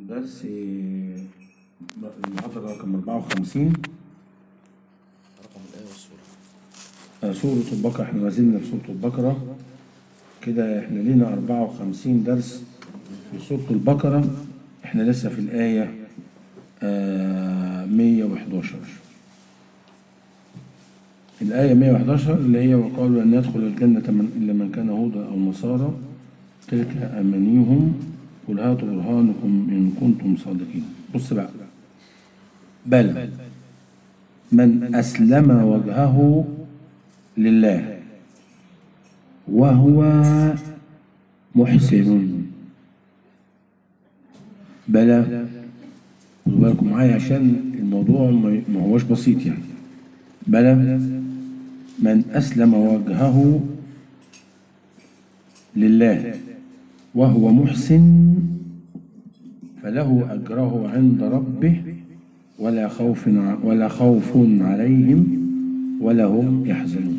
درس المحاضرة رقم 54 رقم الآية والسورة آه، سورة البقرة احنا ما زلنا في سورة البقرة كده احنا لينا 54 درس في سورة البقرة احنا لسه في الآية آه، 111 الآية 111 اللي هي وقالوا أن يدخل الجنة من إلا من كان هودا أو نصارى تلك أمانيهم قل هاتوا برهانكم إن كنتم صادقين بص بقى بلى من أسلم وجهه لله وهو محسن بلى خدوا بالكم معايا عشان الموضوع ما ما هوش بسيط يعني بلى من أسلم وجهه لله وهو محسن فله أجره عند ربه ولا خوف ع- ولا خوف عليهم ولا هم يحزنون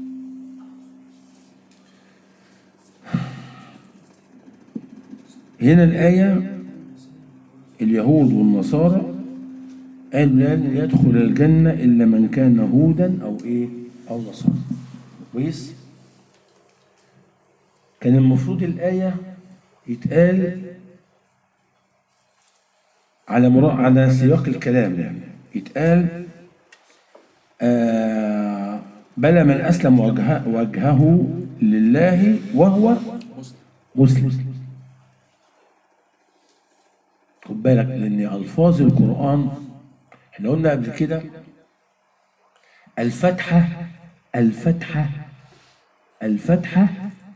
هنا الآية اليهود والنصارى قال لن يدخل الجنة إلا من كان هودا أو إيه أو نصارى كويس كان المفروض الآية يتقال على مرا... على سياق الكلام يعني يتقال آه بلى من أسلم وجهه, وجهه لله وهو مسلم خد بالك لأن ألفاظ القرآن احنا قلنا قبل كده الفتحة الفتحة الفتحة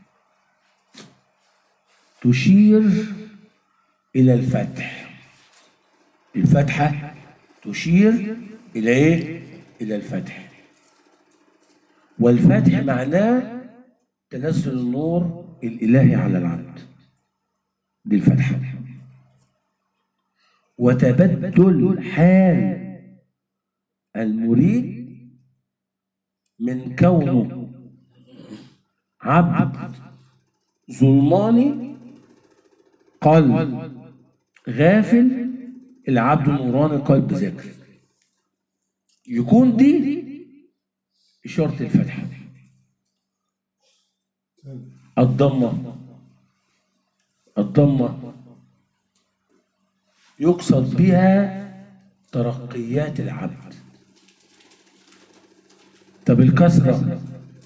تشير إلى الفتح الفتحة تشير إلى إيه؟ إلى الفتح والفتح معناه تنزل النور الإلهي على العبد دي الفتحة وتبدل حال المريد من كونه عبد ظلماني قلب غافل العبد نوراني قلب ذاكر يكون دي إشارة الفتحة الضمة الضمة يقصد بها ترقيات العبد طب الكسرة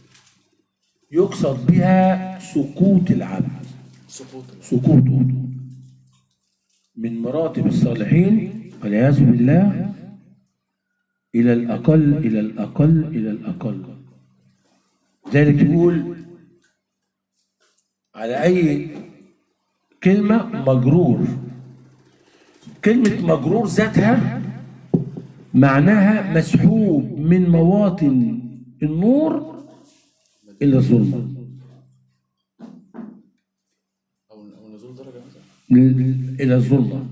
يقصد بها سقوط العبد سقوط سقوطه من مراتب الصالحين والعياذ بالله إلى الأقل إلى الأقل إلى الأقل ذلك يقول على أي كلمة مجرور كلمة مجرور ذاتها معناها مسحوب من مواطن النور إلى الظلمة أو أو نزول درجة مثلا إلى الظلمة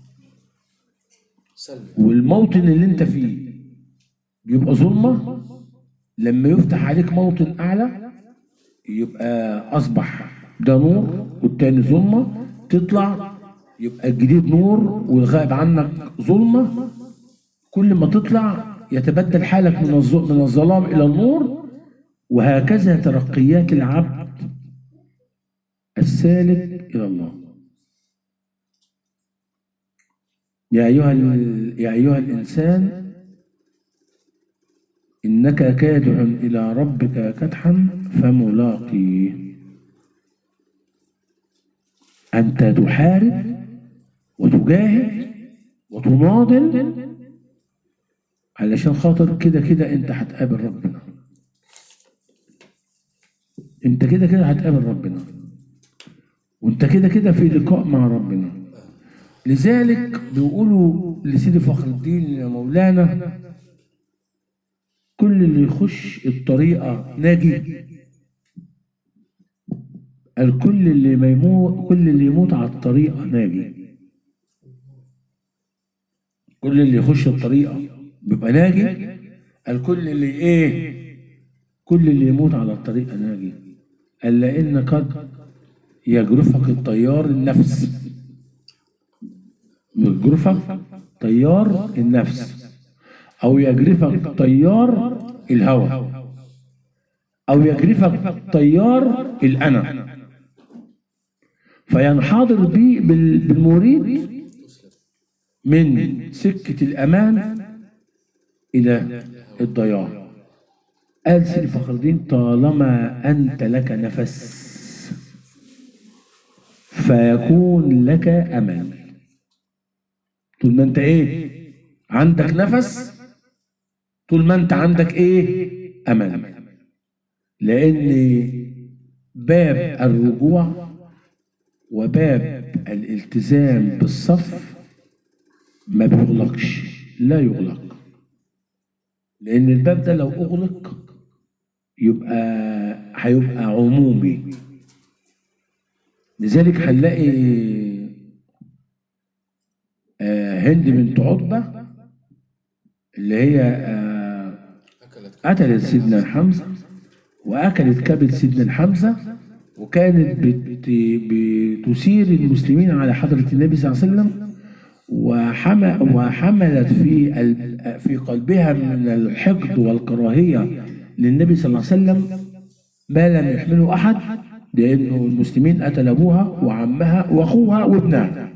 سلبي والموطن اللي انت فيه بيبقى ظلمة لما يفتح عليك موطن أعلى يبقى أصبح ده نور والتاني ظلمة تطلع يبقى الجديد نور والغائب عنك ظلمة كل ما تطلع يتبدل حالك من الظ- من الظلام إلى النور وهكذا ترقيات العبد السالك إلى الله يا أيها ال- يا أيها الإنسان إنك كادح إلى ربك كدحا فملاقيه أنت تحارب وتجاهد وتناضل علشان خاطر كده كده أنت هتقابل ربنا أنت كده كده هتقابل ربنا وأنت كده كده في لقاء مع ربنا لذلك بيقولوا لسيدي فخر الدين يا مولانا كل اللي يخش الطريقة ناجي الكل اللي ما يموت كل اللي يموت على الطريقة ناجي كل اللي يخش الطريقة بيبقى ناجي الكل اللي ايه كل اللي يموت على الطريقة ناجي ألا إن قد يجرفك الطيار النفس يجرفك تيار النفس او يجرفك تيار الهوى او يجرفك تيار الانا فينحدر بي بال- بالمريد من سكة الأمان إلى الضياع قال سيدي فخر الدين طالما أنت لك نفس فيكون لك أمل طول ما أنت إيه عندك نفس طول ما أنت عندك إيه أمل لأن باب الرجوع وباب الالتزام بالصف ما بيغلقش لا يغلق لأن الباب ده لو أغلق يبقى هيبقى عمومي لذلك هنلاقي آه، هند بنت عتبة اللي هي آه، أكلت قتلت سيدنا حمزة وأكلت كبد سيدنا حمزة وكانت بت- بتثير المسلمين على حضرة النبي صلى الله عليه وسلم وحم- وحملت في ال- في قلبها من الحقد والكراهية للنبي صلى الله عليه وسلم ما لم يحمله أحد لأنه المسلمين قتل أبوها وعمها وأخوها وابنها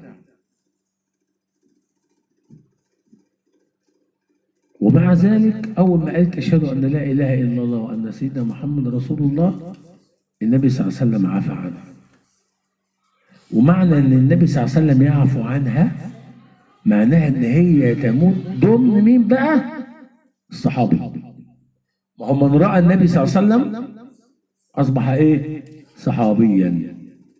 ومع ذلك أول ما قالت أشهد أن لا إله إلا الله وأن سيدنا محمد رسول الله النبي صلى الله عليه وسلم عفى عنها ومعنى أن النبي صلى الله عليه وسلم يعفو عنها معناها أن هي تموت ضمن مين بقى؟ الصحابي ما هو من رأى النبي صلى الله عليه وسلم أصبح إيه؟ صحابيا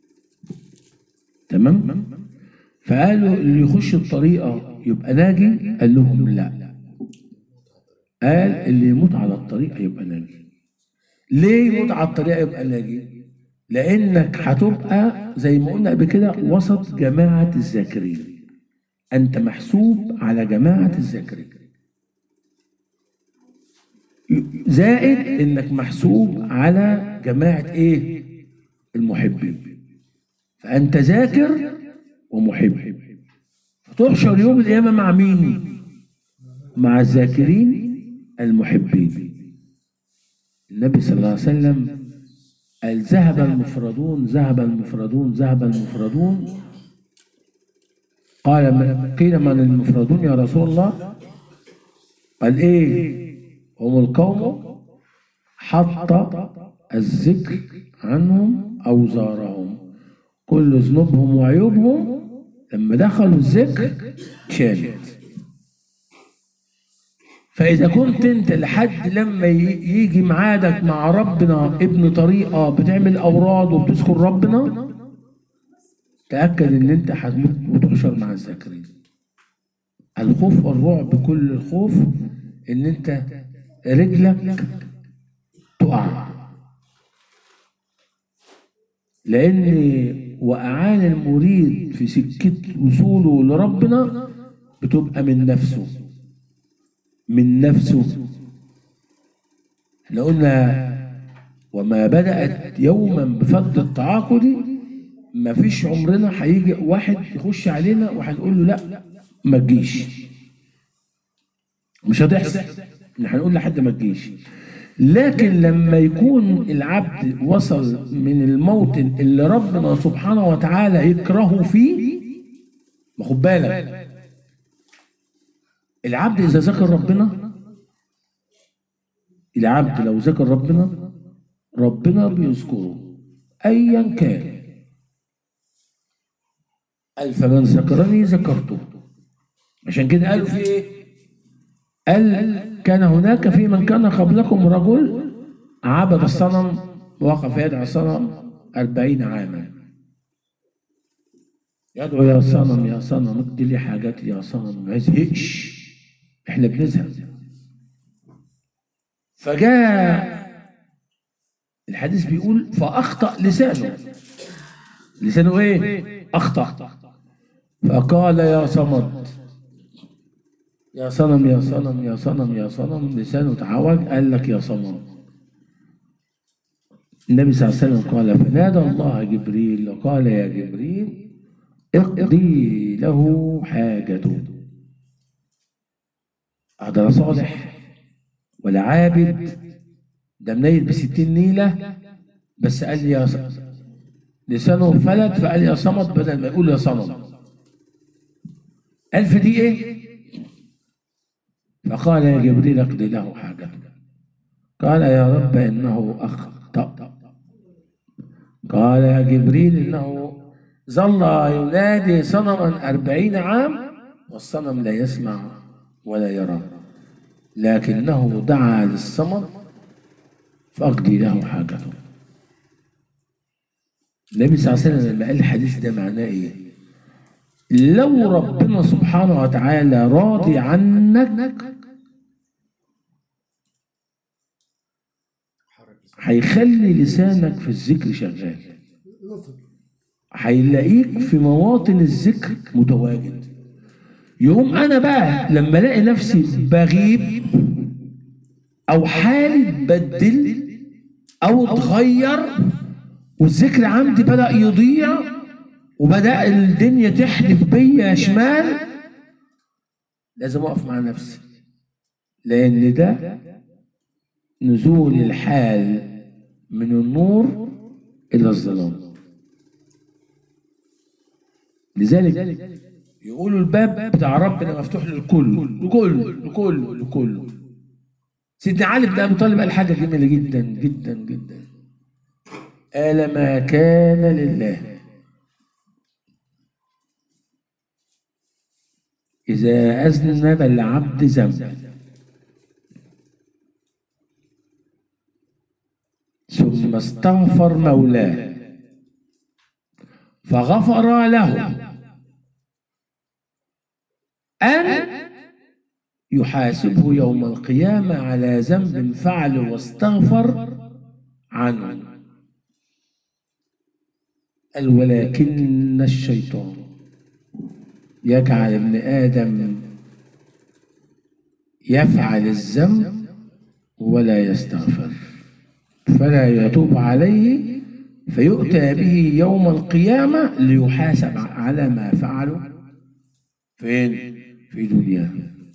تمام؟ فقالوا اللي يخش الطريقة يبقى ناجي قال لهم لا قال اللي يموت على الطريقة يبقى ناجي ليه يموت على الطريقة يبقى ناجي لأنك هتبقى زي ما قلنا قبل كده وسط جماعة الذاكرين أنت محسوب على جماعة الذاكرين زائد إنك محسوب على جماعة إيه المحبين فأنت ذاكر ومحب فتحشر يوم القيامة مع مين؟ مع الذاكرين المحبين النبي صلى الله عليه وسلم قال ذهب المفردون ذهب المفردون ذهب المفردون قال من- قيل من المفردون يا رسول الله قال ايه هم القوم حط الذكر عنهم اوزارهم كل ذنوبهم وعيوبهم لما دخلوا الذكر شالت فإذا كنت أنت لحد لما ي- يجي ميعادك مع ربنا ابن طريقة بتعمل أوراد وبتذكر ربنا تأكد إن أنت هتموت وتحشر مع الذاكرين. الخوف والرعب كل الخوف إن أنت رجلك تقع. لأن وقعان المريد في سكة وصوله لربنا بتبقى من نفسه. من نفسه احنا قلنا وما بدأت يوما بفض التعاقد ما فيش عمرنا هيجي واحد يخش علينا وهنقول له لا ما تجيش مش هتحصل احنا هنقول لحد ما تجيش لكن لما يكون العبد وصل من الموطن اللي ربنا سبحانه وتعالى يكرهه فيه ما خد بالك العبد إذا ذكر ربنا العبد لو ذكر ربنا ربنا بيذكره أيا كان قال فمن ذكرني ذكرته عشان كده قالوا في إيه؟ قال كان هناك في من كان قبلكم رجل عبد الصنم وقف يدعو الصنم أربعين عاما يدعو يا صنم يا صنم اقضي لي حاجاتي يا صنم ما يزهقش احنا بنزهق فجاء الحديث بيقول فأخطأ لسانه لسانه ايه؟ أخطأ فقال يا صمد يا صنم يا صنم يا صنم يا صنم لسانه تعوج قال لك يا صنم النبي صلى الله عليه وسلم قال فنادى الله جبريل وقال يا جبريل اقضي له حاجته هذا لا صالح ولا عابد ده منيل بستين نيلة بس قال لي يا ص... لسانه فلت فقال يا صمد بدل ما يقول يا صنم ألف دي إيه؟ فقال يا جبريل اقضي له حاجته قال يا رب إنه أخطأ قال يا جبريل إنه ظل ينادي صنما أربعين عام والصنم لا يسمع ولا يرى لكنه دعا للصمد فأقضي له حاجته النبي صلى الله عليه وسلم لما قال الحديث ده معناه ايه؟ لو ربنا سبحانه وتعالى راضي عنك هيخلي لسانك في الذكر شغال هيلاقيك في مواطن الذكر متواجد يقوم انا بقى لما الاقي نفسي بغيب او حالي اتبدل او اتغير والذكر عندي بدا يضيع وبدا الدنيا تحدف بيا شمال لازم اقف مع نفسي لان ده نزول الحال من النور الى الظلام لذلك يقولوا الباب بتاع ربنا مفتوح للكل لكل لكل لكل سيدنا علي بن ابي طالب قال حاجه جميله جدا جدا جدا قال ما كان لله إذا أذنب العبد ذنب ثم استغفر مولاه فغفر له أن يحاسبه يوم القيامة على ذنب فعله واستغفر عنه قال ولكن الشيطان يجعل ابن آدم يفعل الذنب ولا يستغفر فلا يتوب عليه فيؤتى به يوم القيامة ليحاسب على ما فعله فين؟ في دنياه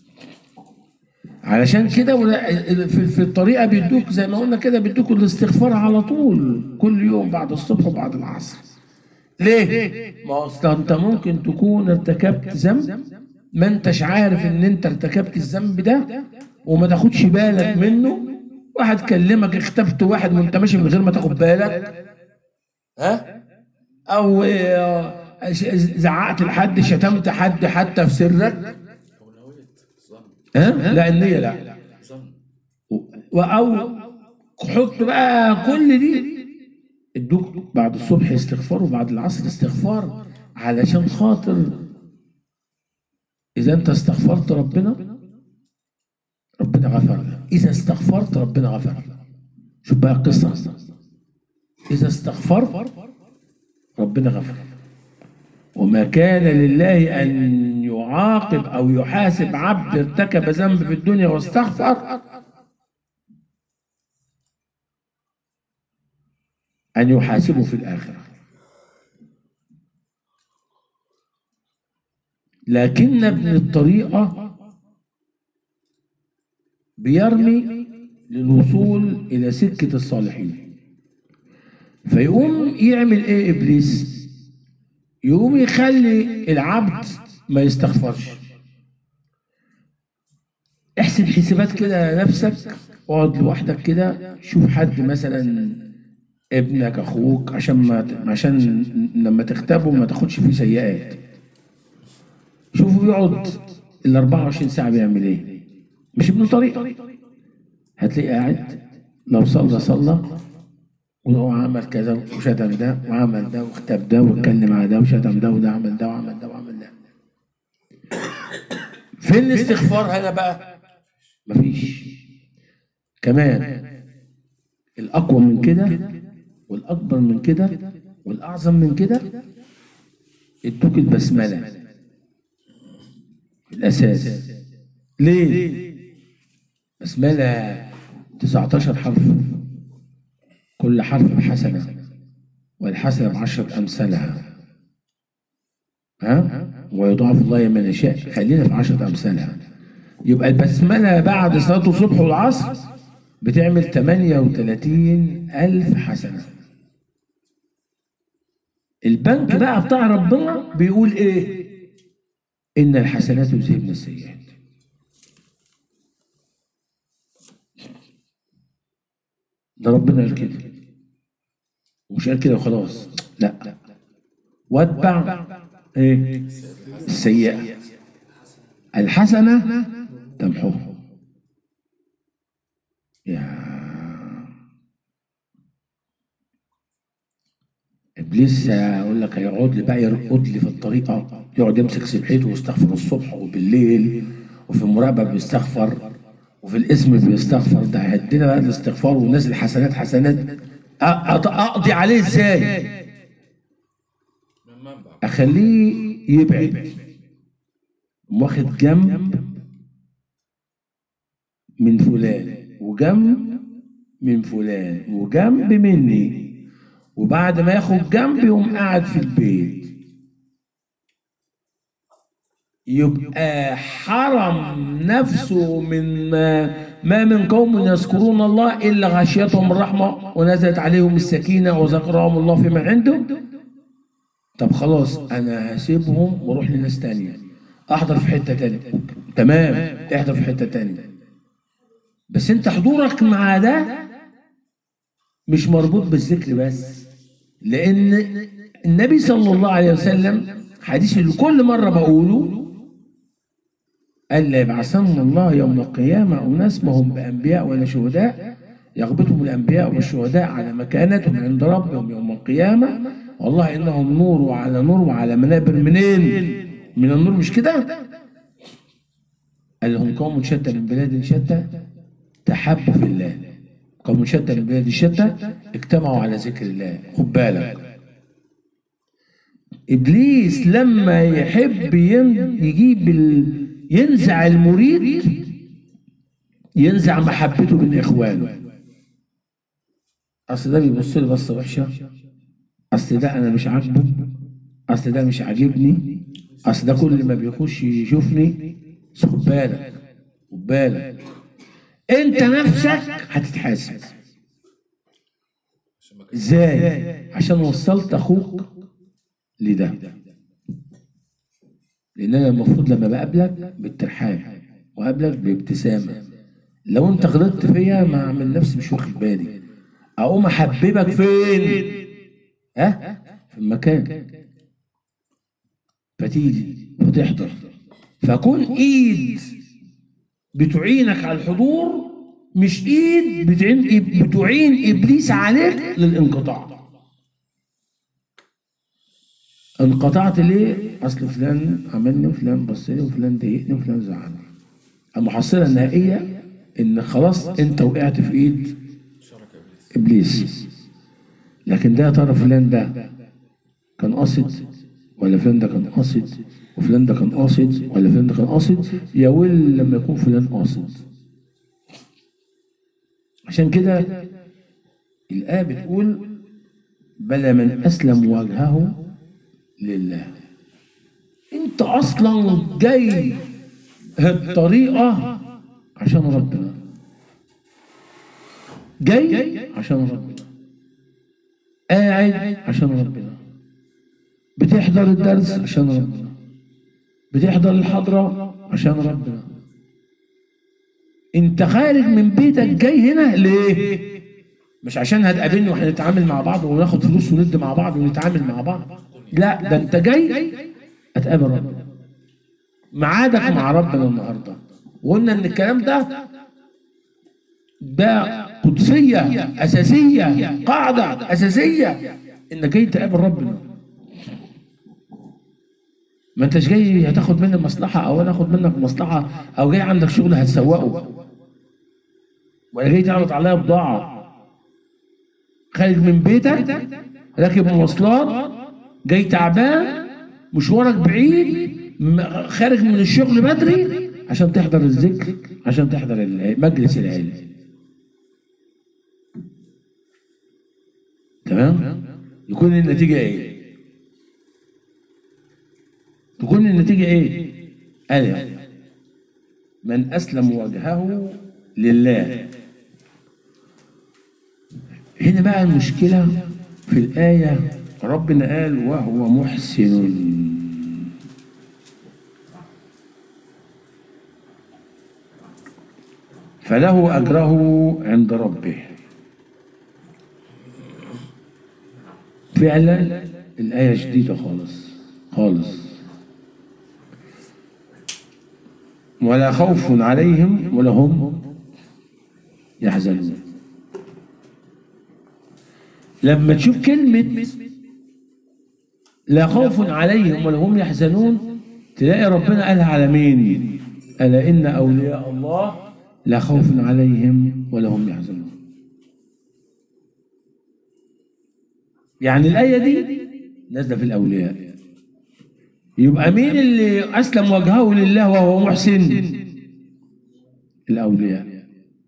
علشان كده ولا- في في الطريقة بيدوك زي ما قلنا كده بيدوك الاستغفار على طول كل يوم بعد الصبح وبعد العصر ليه؟ ما هو أصل انت ممكن تكون ارتكبت ذنب ما انتش عارف ان انت ارتكبت الذنب ده وما تاخدش بالك منه واحد كلمك اختبت واحد وانت ماشي من غير ما تاخد بالك ها او آه، ش- زعقت لحد شتمت حد حتى في سرك او نويت ظن ها لا النية لا ظن و- او حط بقى كل دي ادوك بعد الصبح استغفار وبعد العصر استغفار علشان خاطر اذا انت استغفرت ربنا ربنا غفر لك اذا استغفرت ربنا غفر لك شوف بقى القصه اذا استغفرت ربنا غفر لك وما كان لله ان يعاقب او يحاسب عبد ارتكب ذنب في الدنيا واستغفر أن يحاسبه في الآخرة لكن ابن الطريقة بيرمي للوصول إلى سكة الصالحين فيقوم يعمل إيه إبليس يقوم يخلي العبد ما يستغفرش احسب حسابات كده نفسك اقعد لوحدك كده شوف حد مثلا ابنك اخوك عشان ما عشان لما تغتابه ما تاخدش فيه سيئات شوفوا يقعد ال 24 ساعه بيعمل ايه مش ابن طريق هتلاقيه قاعد لو صلى صلى وهو عمل كذا وشتم ده وعمل ده واغتاب ده واتكلم على ده وشتم ده وده عمل ده وعمل ده وعمل ده فين الاستغفار هنا بقى مفيش كمان الأقوى من كده والأكبر من كده والأعظم من كده ادوك البسملة الأساس ليه؟ بسملة 19 حرف كل حرف بحسنة والحسنة بعشرة أمثالها ها ويضاعف الله من يشاء خلينا في عشرة أمثالها يبقى البسملة بعد صلاة الصبح والعصر بتعمل 38 ألف حسنة البنك بقى بتاع ربنا بيقول إيه إن الحسنات يذهبن السيئات ده ربنا قال كده ومش قال كده وخلاص لا واتبع ايه السيئة الحسنة تمحوها يا ابليس اقول لك هيقعد لي بقى يرقد لي في الطريقه يقعد يمسك سبحته ويستغفر الصبح وبالليل وفي المراقبه بيستغفر وفي الاسم بيستغفر ده هيدينا بقى الاستغفار والناس الحسنات حسنات أ- أ- اقضي عليه ازاي؟ من منبع اخليه يبعد واخد جنب من فلان وجنب من فلان وجنب مني وبعد ما ياخد جنب يقوم قاعد في البيت يبقى حرم نفسه من ما, ما من قوم يذكرون الله الا غشيتهم الرحمه ونزلت عليهم السكينه وذكرهم الله فيما عنده طب خلاص انا هسيبهم واروح لناس تانية احضر في حته تانية تمام احضر في حته تانية بس انت حضورك مع ده مش مربوط بالذكر بس لان النبي صلى الله عليه وسلم حديث اللي كل مره بقوله قال لا يبعثن الله يوم القيامه اناس ما هم بانبياء ولا شهداء يغبطهم الانبياء والشهداء على مكانتهم عند ربهم يوم القيامه والله انهم نور وعلى نور وعلى منابر منين؟ من النور مش كده؟ قال لهم قوم شتى من بلاد شتى تحبوا في الله قوم شتى من بلاد شتى اجتمعوا على ذكر الله خد بالك ابليس لما يحب ين- يجيب ال... ينزع المريد ينزع محبته من اخوانه اصل ده بيبص لي بصه وحشه اصل ده انا مش عاجبه اصل ده مش عاجبني اصل ده كل ما بيخش يشوفني بس خد بالك خد بالك انت نفسك هتتحاسب عشان ما كانش ازاي عشان وصلت اخوك لده لان انا المفروض لما بقابلك بالترحاب وقابلك بابتسامه لو انت غلطت فيا ما اعمل نفسي مش واخد بالي اقوم احببك فين ها في المكان فتيجي فتحضر فكون ايد بتعينك على الحضور مش ايد بتعين بتعين ابليس عليك للانقطاع انقطعت ليه؟ اصل فلان عملني وفلان بص لي وفلان ضايقني وفلان زعلني. المحصله النهائيه ان خلاص انت وقعت في ايد شرك ابليس ابليس. لكن ده يا ترى فلان ده كان قاصد ولا فلان ده كان قاصد وفلان ده كان قاصد ولا فلان ده كان قاصد يا ويل لما يكون فلان قاصد. عشان كده الآية بتقول بلى من أسلم وجهه لله أنت أصلا جاي الطريقة عشان ربنا جاي عشان ربنا قاعد عشان ربنا بتحضر الدرس عشان ربنا بتحضر الحضرة عشان ربنا انت خارج من بيتك جاي هنا ليه؟ مش عشان هتقابلني وهنتعامل مع بعض وناخد فلوس وندي مع بعض ونتعامل مع بعض لا ده انت جاي هتقابل ربنا ميعادك مع ربنا النهارده وقلنا ان الكلام ده ده قدسية أساسية قاعدة أساسية إنك جاي تقابل ربنا ما انتش جاي هتاخد مني مصلحة أو أنا آخد منك مصلحة أو جاي عندك شغل هتسوقه ولا جاي تعرض عليا بضاعة خارج من بيتك راكب مواصلات جاي تعبان مشوارك بعيد م- خارج من الشغل بدري عشان تحضر الذكر عشان تحضر ال- مجلس العلم تمام يكون النتيجة ايه تكون النتيجة إيه؟ آية من أسلم وجهه لله هنا بقى المشكلة في الآية ربنا قال وهو محسن فله أجره عند ربه فعلا الآية شديدة خالص خالص ولا خوف عليهم ولا هم يحزنون لما تشوف كلمة لا خوف عليهم ولا هم يحزنون تلاقي ربنا قالها على مين؟ ألا إن أولياء الله لا خوف عليهم ولا هم يحزنون يعني الآية دي نازلة في الأولياء يبقى مين اللي أسلم وجهه لله وهو محسن الأولياء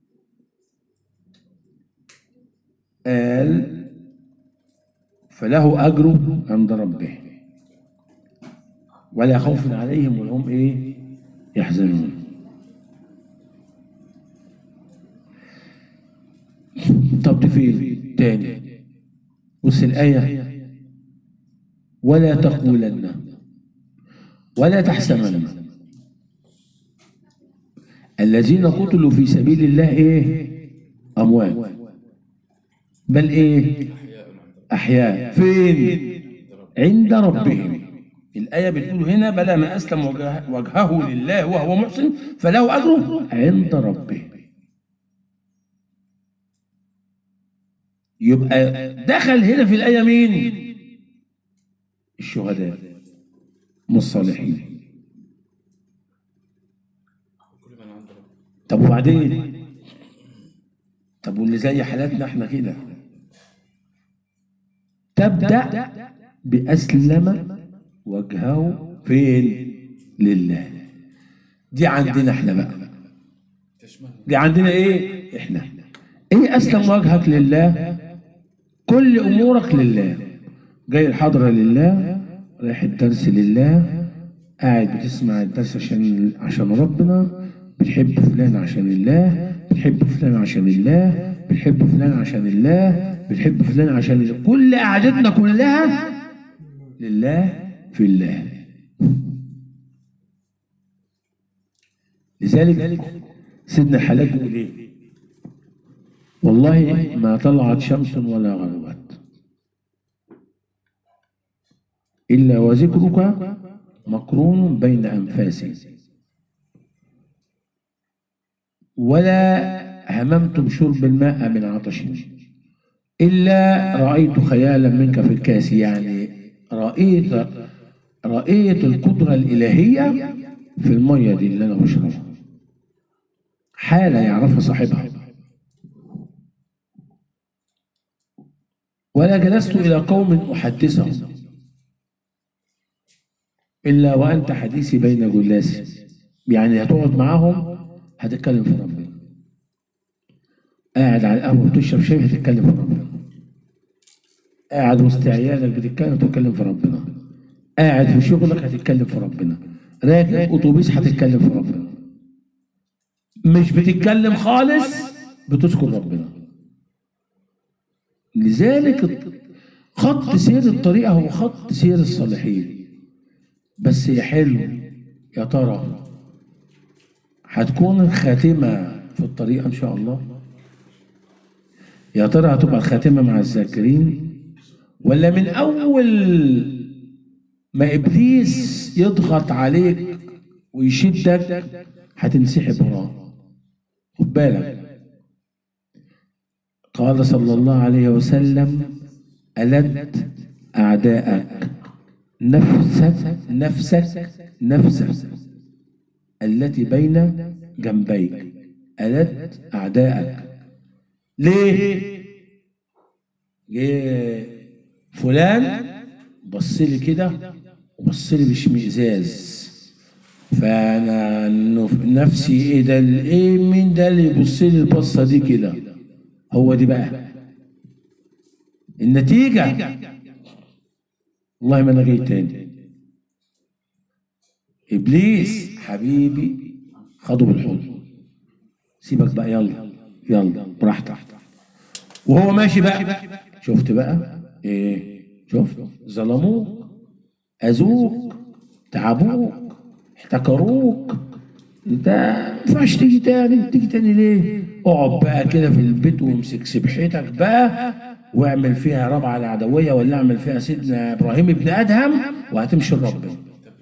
قال فله أجره عند ربه ولا خوف عليهم ولا هم إيه يحزنون طب دي فين تاني بص الآية ولا تقولن ولا تحسبن الذين قتلوا في سبيل الله ايه اموات بل ايه احياء فين عند ربهم الآية بتقول هنا بلى ما أسلم وجه- وجهه لله وهو محسن فله أجره عند ربه يبقى دخل هنا في الآية مين؟ الشهداء مش الصالحين كل من عند ربه طب وبعدين طب واللي زي حالاتنا احنا كده تبدأ بأسلم وجهه فين لله دي عندنا احنا بقى تشمل دي عندنا ايه احنا ايه اسلم وجهك لله كل امورك لله جاي الحضرة لله رايح الدرس لله قاعد بتسمع الدرس عشان عشان ربنا بتحب فلان عشان الله بتحب فلان عشان الله بتحب فلان عشان الله بتحب فلان عشان الله كل قعدتنا كلها لله في الله لذلك سيدنا الحلاج يقول ايه والله ما طلعت شمس ولا غربت إلا وذكرك مقرون بين أنفاسي ولا هممت بشرب الماء من عطش إلا رأيت خيالا منك في الكاس يعني رأيت رأيت القدرة الإلهية في المية دي اللي أنا بشربها حالة يعرفها صاحبها ولا جلست إلى قوم أحدثهم إلا وأنت حديثي بين جلاسي يعني هتقعد معاهم هتتكلم في ربنا قاعد على القهوة بتشرب شاي هتتكلم في ربنا قاعد وسط عيالك بتتكلم تتكلم في ربنا قاعد في شغلك هتتكلم في ربنا راكب اتوبيس هتتكلم في ربنا مش بتتكلم خالص بتذكر ربنا لذلك خط سير الطريقة هو خط سير الصالحين بس يا حلو يا ترى هتكون الخاتمة في الطريقة إن شاء الله يا ترى هتبقى الخاتمة مع الذاكرين ولا من أول ما إبليس يضغط عليك ويشدك هتنسحب وراه خد بالك قال صلى الله عليه وسلم ألد أعداءك نفسك نفسك نفسك التي بين جنبيك ألد أعداءك ليه؟ جه فلان بص لي كده وبص لي باشمئزاز فانا نف- نفسي ايه ده ال- ايه مين ده اللي يبص لي البصه دي كده هو دي بقى النتيجه والله ما انا جاي تاني ابليس حبيبي خده بالحضن سيبك بقى يلا يلا براحتك وهو ماشي بقى شفت بقى ايه شفت ظلموك اذوك تعبوك احتكروك ده ما ينفعش تيجي تاني تيجي تاني ليه؟ اقعد بقى كده في البيت وامسك سبحتك بقى واعمل فيها ربعه العدويه ولا اعمل فيها سيدنا ابراهيم ابن ادهم وهتمشي لربنا.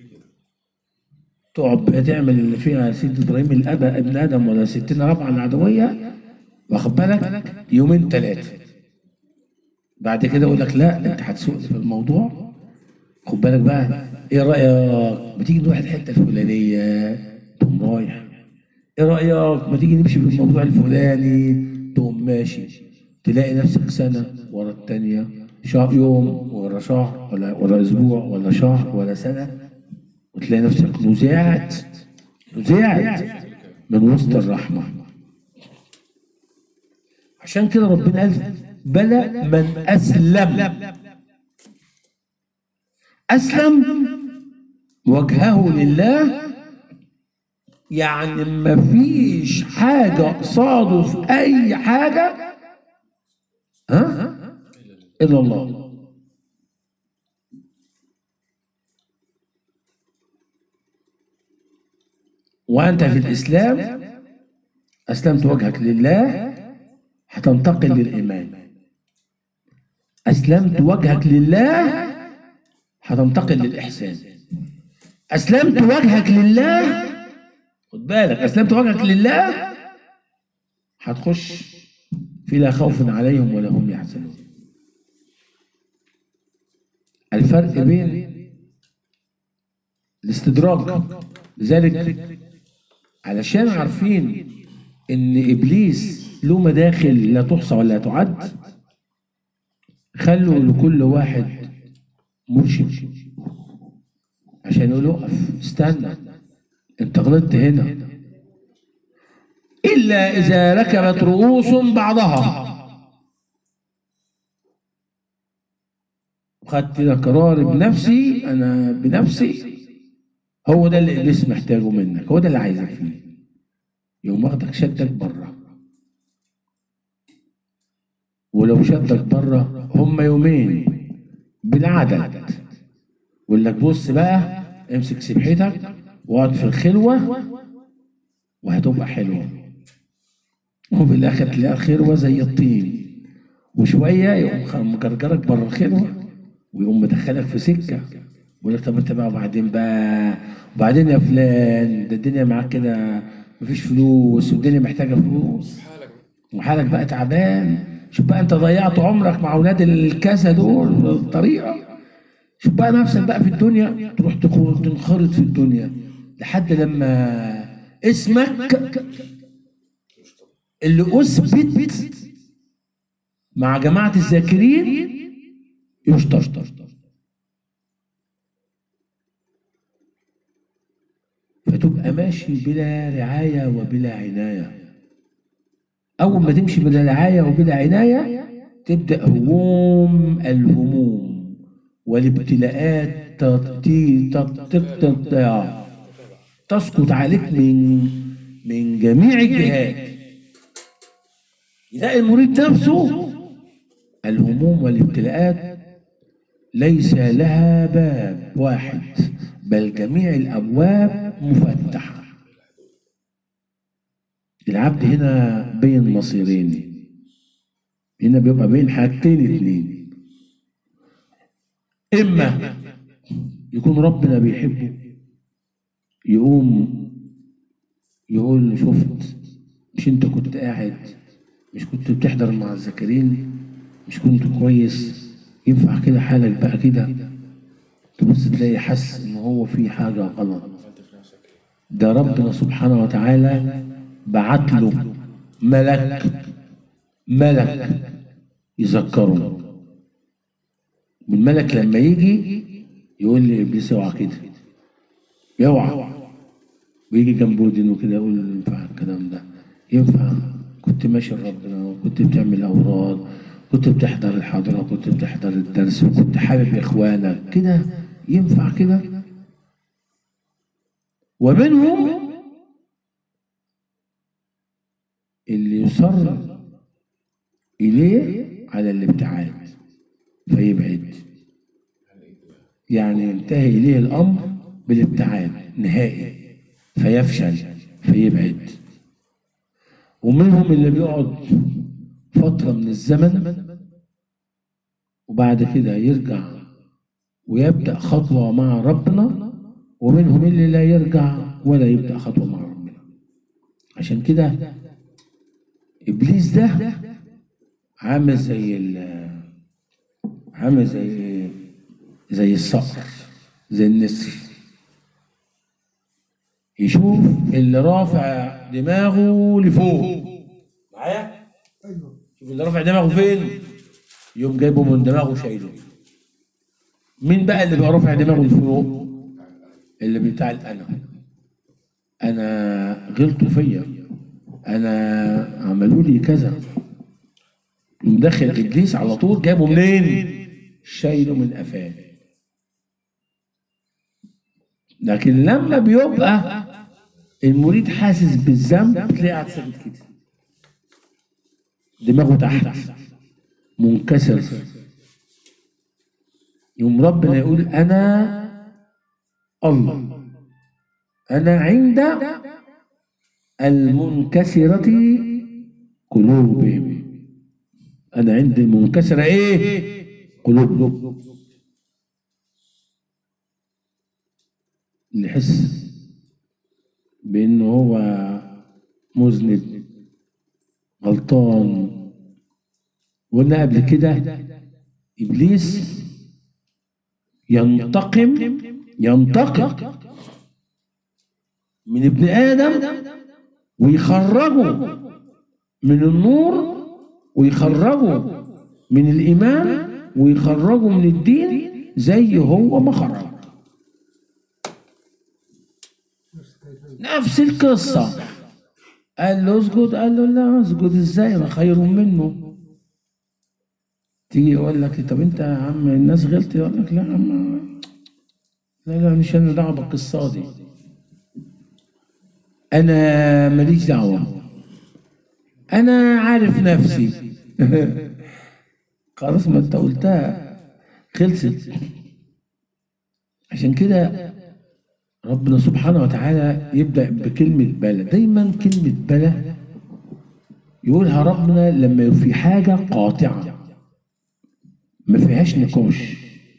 تقعد بقى تعمل اللي فيها سيدنا ابراهيم الاب ابن ادم ولا ستنا ربعه العدويه واخد بالك يومين ثلاثه. بعد كده يقول لك لا انت هتسوق في الموضوع خد بالك بقى ايه رايك ما تيجي نروح الحته الفلانيه تقوم رايح ايه رايك ما تيجي نمشي في الموضوع الفلاني تقوم ماشي تلاقي نفسك سنه ورا التانيه شهر يوم ورا شهر ولا ورا اسبوع ولا شهر ولا سنه وتلاقي نفسك نزعت نزعت من وسط الرحمه عشان كده ربنا قال بلى من اسلم اسلم وجهه لله يعني ما فيش حاجة قصاده في أي حاجة ها إلا الله وأنت في الإسلام أسلمت وجهك لله هتنتقل للإيمان أسلمت وجهك لله هتنتقل للإحسان أسلمت وجهك لله خد بالك أسلمت وجهك لله هتخش في لا خوف عليهم ولا هم يحزنون الفرق بين الاستدراج لذلك علشان عارفين ان ابليس له مداخل لا تحصى ولا تعد خلوا لكل واحد مرشد عشان يقول اقف استنى انت غلطت هنا الا اذا ركبت رؤوس بعضها خدت كده قرار بنفسي انا بنفسي هو ده اللي ابليس محتاجه منك هو ده اللي عايزك فيه يقوم واخدك شدك بره ولو شدك بره هم يومين بالعدد يقول لك بص بقى امسك سبحتك واقعد في الخلوه وهتبقى حلوه وفي الاخر تلاقي الخلوه زي الطين وشويه يقوم مجرجرك بره الخلوه ويقوم مدخلك في سكه يقول لك طب انت بقى وبعدين بقى وبعدين يا فلان ده الدنيا معاك كده مفيش فلوس والدنيا محتاجه فلوس حالك وحالك بقى تعبان شوف بقى انت ضيعت عمرك مع اولاد الكاسه دول بالطريقه شوف بقى نفسك بقى في الدنيا تروح تخو- تنخرط في الدنيا لحد لما اسمك اللي اثبت مع جماعه الذاكرين يشطر فتبقى ماشي بلا رعايه وبلا عنايه أول ما تمشي بلا رعاية وبلا عناية تبدأ هموم الهموم والابتلاءات تأتي تقطع تسقط عليك من من جميع الجهات يلاقي المريد نفسه الهموم والابتلاءات ليس لها باب واحد بل جميع الأبواب مفتحة العبد هنا بين مصيرين هنا بيبقى بين حاجتين اتنين اما يكون ربنا بيحبه يقوم يقول له شفت مش انت كنت قاعد مش كنت بتحضر مع الذاكرين مش كنت كويس ينفع كده حالك بقى كده تبص تلاقي حس ان هو في حاجه غلط عملت في نفسك ايه ده ربنا سبحانه وتعالى بعت له ملك ملك يذكره والملك لما يجي يقول لي ابليس اوعى كده اوعى ويجي جنبه ودينه كده يقول له ينفع الكلام ده ينفع كنت ماشي لربنا وكنت بتعمل اوراد كنت بتحضر الحضره كنت بتحضر الدرس وكنت حابب اخوانك كده ينفع كده ومنهم اللي يصر إليه على الابتعاد فيبعد يعني ينتهي إليه الأمر بالابتعاد نهائي فيفشل فيبعد ومنهم اللي بيقعد فترة من الزمن وبعد كده يرجع ويبدأ خطوة مع ربنا ومنهم اللي لا يرجع ولا يبدأ خطوة مع ربنا عشان كده إبليس ده عامل زي ال عامل زي زي الصقر زي النسر يشوف اللي رافع دماغه لفوق معايا؟ شوف اللي رافع دماغه فين يوم جايبه من دماغه شايله مين بقى اللي بيبقى رافع دماغه لفوق اللي بتاع الانا انا غلطوا فيا انا عملوا لي كذا مدخل ابليس على طول جابه منين شايله من قفاه لكن لما بيبقى المريد حاسس بالذنب تلاقيه قاعد ثابت كده دماغه تحت منكسر يوم ربنا يقول انا الله انا عند المنكسرة قلوبهم انا عند المنكسرة ايه قلوبهم اللي يحس بانه هو مذنب غلطان قلنا قبل كده ابليس ينتقم ينتقم من ابن ادم ويخرجه من النور ويخرجه من الايمان ويخرجه من الدين زي هو ما خرج نفس القصه قال له اسجد قال له لا اسجد ازاي انا خير منه تيجي يقول لك طب انت يا عم الناس غلط يقول لك لا يا عم لا لا مش انا دعوه بالقصه دي انا ماليش دعوه انا عارف نفسي خلاص ما انت قلتها خلصت عشان كده ربنا سبحانه وتعالى يبدأ بكلمة بلى دايما كلمة بلى يقولها ربنا لما في حاجة قاطعة ما فيهاش نقاش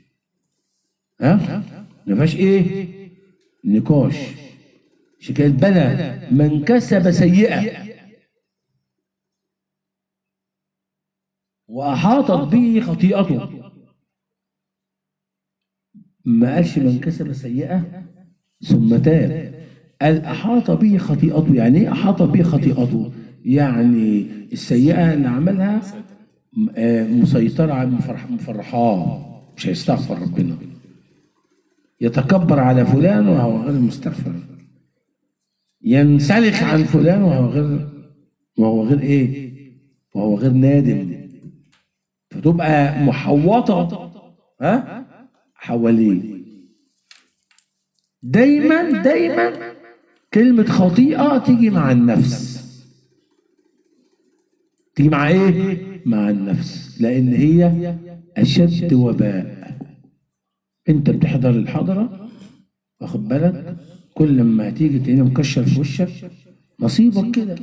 ها ما فيهاش ايه نقاش شكاية بلى من كسب سيئة وأحاطت به خطيئته ما قالش من كسب سيئة ثم تاب قال أحاط به خطيئته يعني إيه أحاط به خطيئته يعني السيئة اللي عملها م- آه، مسيطرة على مفرح مفرحاه مش هيستغفر ربنا يتكبر على فلان وهو غير مستغفر ينسلخ عن فلان وهو غير وهو غير ايه وهو غير نادم فتبقى محوطة ها حواليه دايما دايما كلمة خطيئة تيجي مع النفس تيجي مع ايه؟ مع النفس لأن هي أشد وباء أنت بتحضر الحضرة واخد بالك كل ما تيجي تلاقيني مكشر في وشك نصيبك كده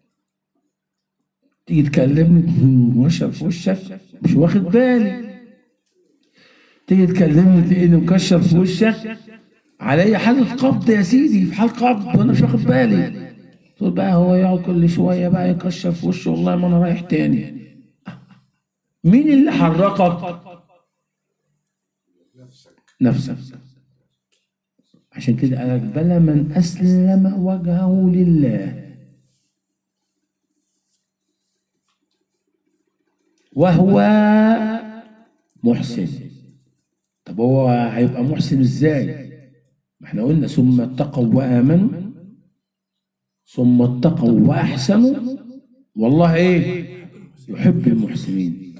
تيجي تكلمني مكشر في وشك مش واخد بالي تيجي تكلمني تلاقيني مكشر في وشك علي حالة قبض يا سيدي في حال قبض وانا مش واخد بالي تقول بقى هو يقعد كل شوية بقى يكشر في وشه والله ما انا رايح تاني مين اللي حركك؟ نفسك عشان كده قال لك بلى من أسلم وجهه لله وهو محسن طب هو هيبقى محسن ازاي؟ ما احنا قلنا ثم اتقوا وآمنوا ثم اتقوا وأحسنوا والله ايه؟ يحب المحسنين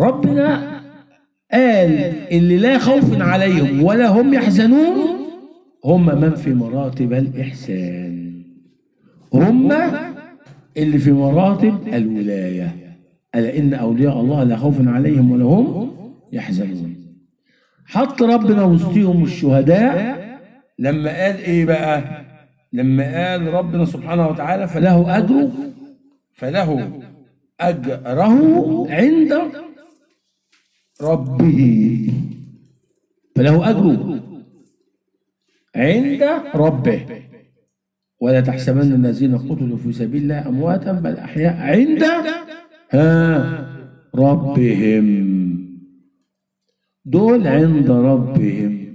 ربنا قال اللي لا خوف عليهم ولا هم يحزنون هم من في مراتب الإحسان هم اللي في مراتب الولاية ألا إن أولياء الله لا خوف عليهم ولا هم يحزنون حط ربنا وسطهم الشهداء لما قال إيه بقى لما قال ربنا سبحانه وتعالى فله أجره فله أجره عند ربه فله أجره عند ربه ولا تحسبن الذين قتلوا في سبيل الله أمواتا بل أحياء عند ها ربهم دول عند ربهم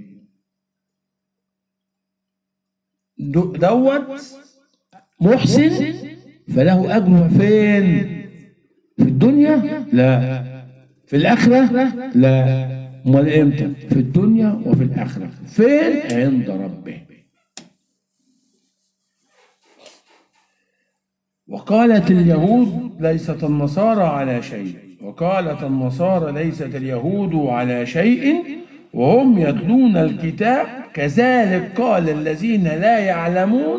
دو- دوت محسن فله أجره فين في الدنيا لا في الآخرة لا امال امتى في الدنيا وفي الآخرة فين عند ربه وقالت اليهود ليست النصارى على شيء وقالت النصارى ليست اليهود على شيء وهم يتلون الكتاب كذلك قال الذين لا يعلمون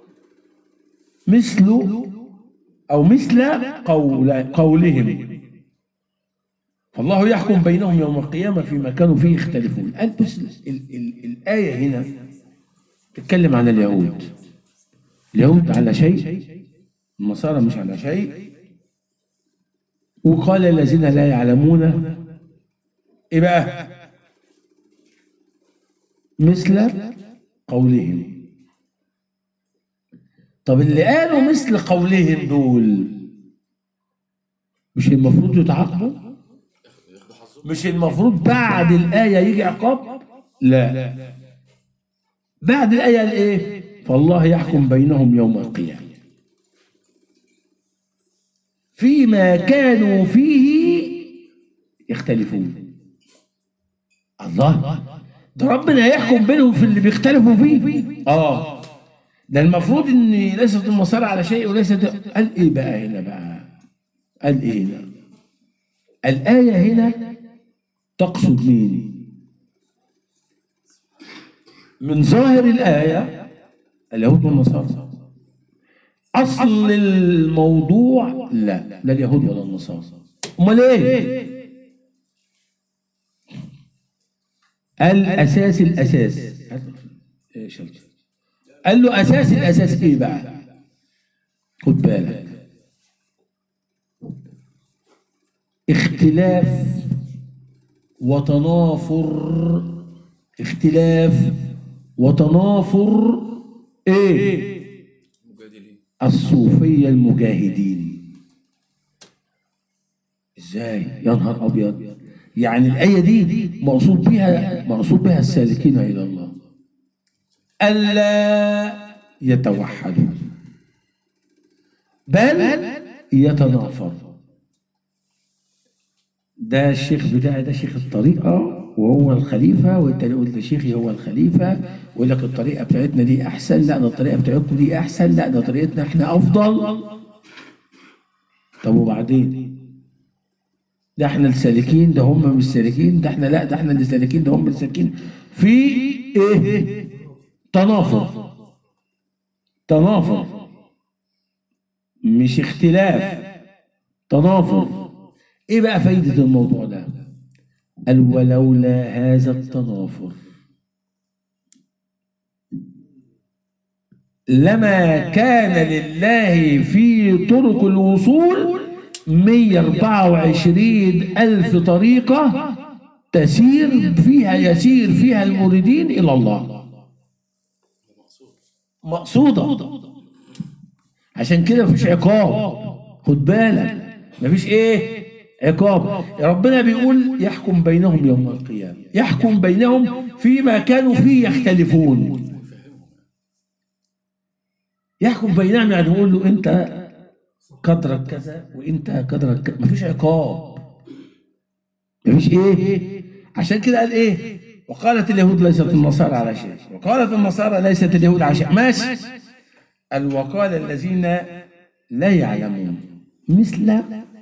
مثل أو مثل قول قولهم فالله يحكم بينهم يوم القيامة فيما كانوا فيه يختلفون قال بس ال ال الآية هنا تتكلم عن اليهود اليهود على شيء النصارى مش على شيء وقال الذين لا يعلمون ايه بقى مثل قولهم طب اللي قالوا مثل قولهم دول مش المفروض يتعاقبوا مش المفروض بعد الآية يجي عقاب لا بعد الآية قال ايه فالله يحكم بينهم يوم القيامة فيما كانوا فيه يختلفون الله ده ربنا يحكم بينهم في اللي بيختلفوا فيه اه ده المفروض ان ليست النصارى على شيء وليست قال ايه بقى هنا بقى قال ايه هنا الآية هنا تقصد مين من ظاهر الآية اليهود والنصارى أصل الموضوع لا لا اليهود ولا النصارى أمال إيه؟ الأساس الأساس إيه شلت قال له أساس الأساس إيه بقى؟ خد بالك اختلاف وتنافر اختلاف وتنافر ايه مجادلين الصوفية المجاهدين ازاي يا نهار ابيض يعني الآية دي مقصود بها مقصود بها السالكين إلى الله ألا يتوحدوا بل يتنافر ده الشيخ بتاعي ده شيخ الطريقة وهو الخليفة والتاني يقول ده شيخي هو الخليفة ويقول لك الطريقة بتاعتنا دي أحسن لا ده الطريقة بتاعتكم دي أحسن لا ده طريقتنا إحنا أفضل طب وبعدين ده احنا السالكين ده هم مش سالكين ده احنا لا ده احنا اللي سالكين ده هم اللي سالكين في ايه تنافر تنافر مش اختلاف تنافر ايه بقى فايدة الموضوع ده قال ولولا هذا التنافر لما كان لله في طرق الوصول 124 ألف طريقة تسير فيها يسير فيها المريدين إلى الله مقصودة عشان كده مفيش عقاب خد بالك مفيش ايه عقاب ربنا بيقول يحكم بينهم يوم القيامة يحكم بينهم فيما كانوا فيه يختلفون يحكم بينهم يعني يقول له انت قدرك كذا وانت قدرك كذا مفيش عقاب مفيش ايه عشان كده قال ايه وقالت اليهود ليست النصارى على شيء وقالت النصارى ليست اليهود على شيء ماشي قال وقال الذين لا يعلمون مثل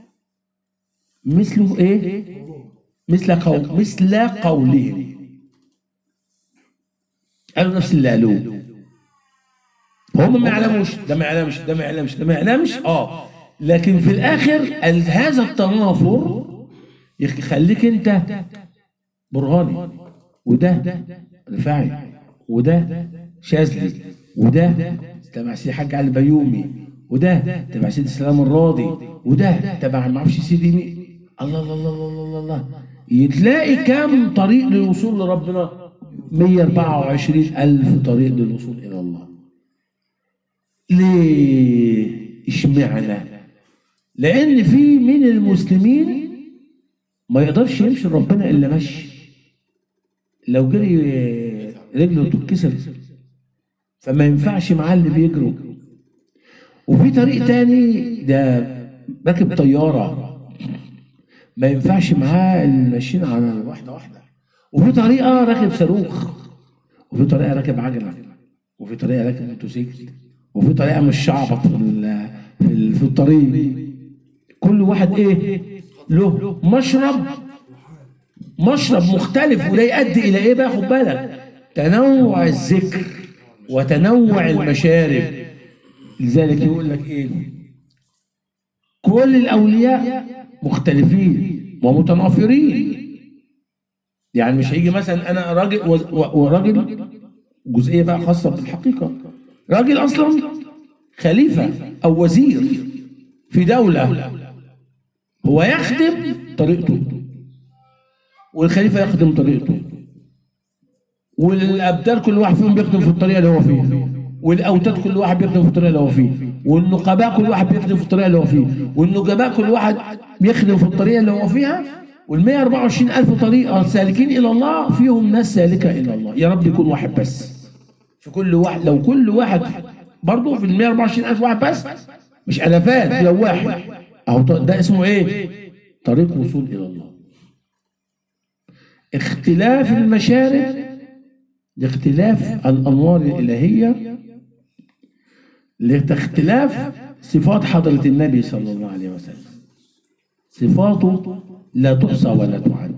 مثل ايه مثل قول مثل قولهم قالوا نفس اللي قالوه هم ما يعلموش ده ما يعلمش ده ما يعلمش ده ما يعلمش اه لكن في الاخر قال هذا التنافر يخليك انت برهاني وده رفاعي وده شاذلي وده تبع سيدي حاج علي البيومي وده تبع سيدي سلام الراضي وده تبع ما اعرفش سيدي مين الله الله الله الله الله, الله. يتلاقي كام طريق للوصول لربنا 124 ألف طريق للوصول إلى الله ليه اشمعنى لأن في من المسلمين ما يقدرش يمشي ربنا إلا مشي لو جري رجله تتكسر فما ينفعش معاه اللي بيجروا وفي طريق تاني ده راكب طيارة ما ينفعش معاه اللي ماشيين على واحدة واحدة وفي طريقة راكب صاروخ وفي طريقة راكب عجلة وفي طريقة راكب موتوسيكل وفي طريقة مش شعبط في ال- في ال- في الطريق كل واحد ايه له مشرب مشرب مختلف وده يؤدي الى ايه بقى خد بالك تنوع الذكر وتنوع المشارب لذلك يقول لك ايه كل الاولياء مختلفين ومتنافرين يعني مش هيجي مثلا انا راجل و- و- وراجل جزئيه بقى خاصه بالحقيقه راجل اصلا خليفه او وزير في دوله هو يخدم طريقته والخليفه يخدم طريقته والابدال كل واحد فيهم بيخدم في الطريقه اللي هو فيها والاوتاد كل واحد بيخدم في الطريقه اللي هو فيها والنقباء كل واحد بيخدم في الطريقه اللي هو فيها والنجباء كل واحد بيخدم في الطريقه اللي هو فيها وال 124 الف طريقه سالكين الى الله فيهم ناس سالكه الى الله يا رب يكون واحد بس في كل واحد لو كل واحد برضه في ال 124 الف واحد بس مش الافات لو واحد اهو ده اسمه ايه طريق وصول الى الله اختلاف المشارب لاختلاف الانوار الالهيه لاختلاف صفات حضره النبي صلى الله عليه وسلم صفاته لا تحصى ولا تعد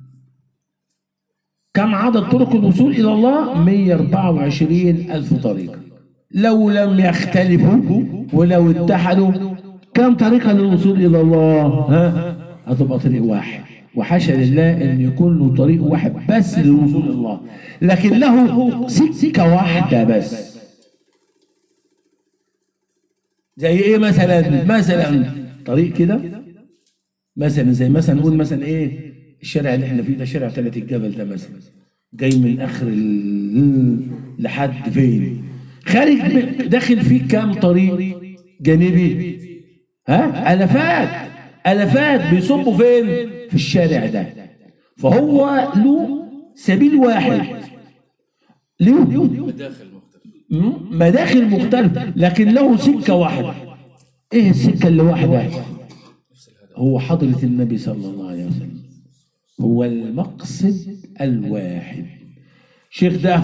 كم عدد طرق الوصول الى الله 124 الف طريقه لو لم يختلفوا ولو اتحدوا كم طريقه للوصول الى الله ها هتبقى طريق واحد وحاشا لله ان يكون له طريق واحد بس للوصول الى الله لكن له سكه واحده بس زي ايه مثلا مثلا طريق كده مثلا زي مثلا نقول مثلا ايه الشارع اللي احنا فيه ده شارع ثلاث الجبل ده مثلا جاي من اخر ال... لحد فين خارج من- داخل فيه كام طريق جانبي ها الافات الافات بيصبوا فين في الشارع ده فهو له سبيل واحد له مداخل مختلفة مداخل مختلفة لكن له سكة واحدة ايه السكة اللي واحدة نفس الهدف هو حضرة النبي صلى الله عليه وسلم هو المقصد الواحد شيخ ده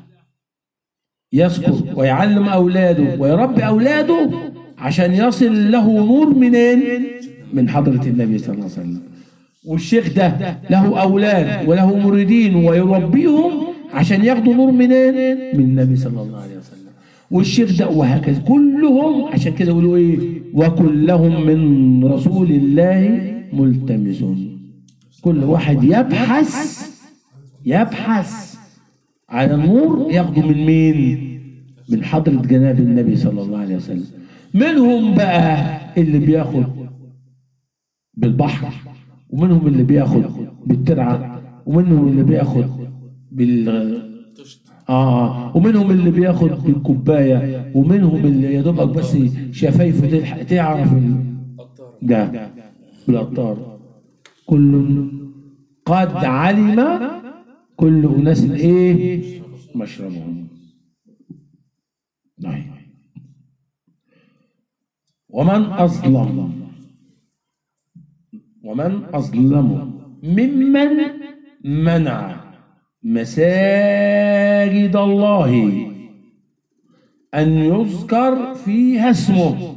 يذكر ويعلم أولاده ويربي أولاده عشان يصل له نور منين من حضرة النبي صلى الله عليه وسلم والشيخ ده له أولاد وله مريدين ويربيهم عشان ياخدوا نور منين من النبي صلى الله عليه وسلم والشيخ ده وهكذا كلهم عشان كده يقولوا ايه وكلهم من رسول الله ملتمسون كل واحد يبحث يبحث على النور ياخده من مين من حضرة جناب النبي صلى الله عليه وسلم منهم بقى اللي بياخد بالبحر ومنهم اللي بياخد بالترعة ومنهم اللي بياخد بال طشت اه ومنهم اللي بياخد بالكوبايه ومنهم اللي يا دوبك بس شفايفه تلحق تعرف ال- قطار ده بالقطار كل قد علم كل اناس ايه مشربهم نعم ومن اظلم ومن اظلم ممن منع مساجد الله ان يذكر فيها اسمه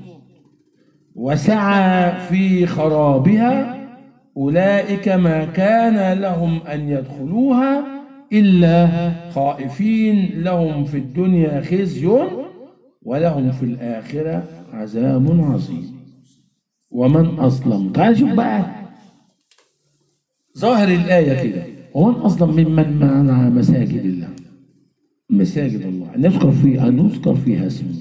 وسعى في خرابها أولئك ما كان لهم أن يدخلوها إلا خائفين لهم في الدنيا خزي ولهم في الآخرة عذاب عظيم ومن أظلم تعال شوف بقى ظاهر الآية كده ومن أظلم ممن منع مساجد الله مساجد الله أن يذكر فيه أن يذكر فيها اسمه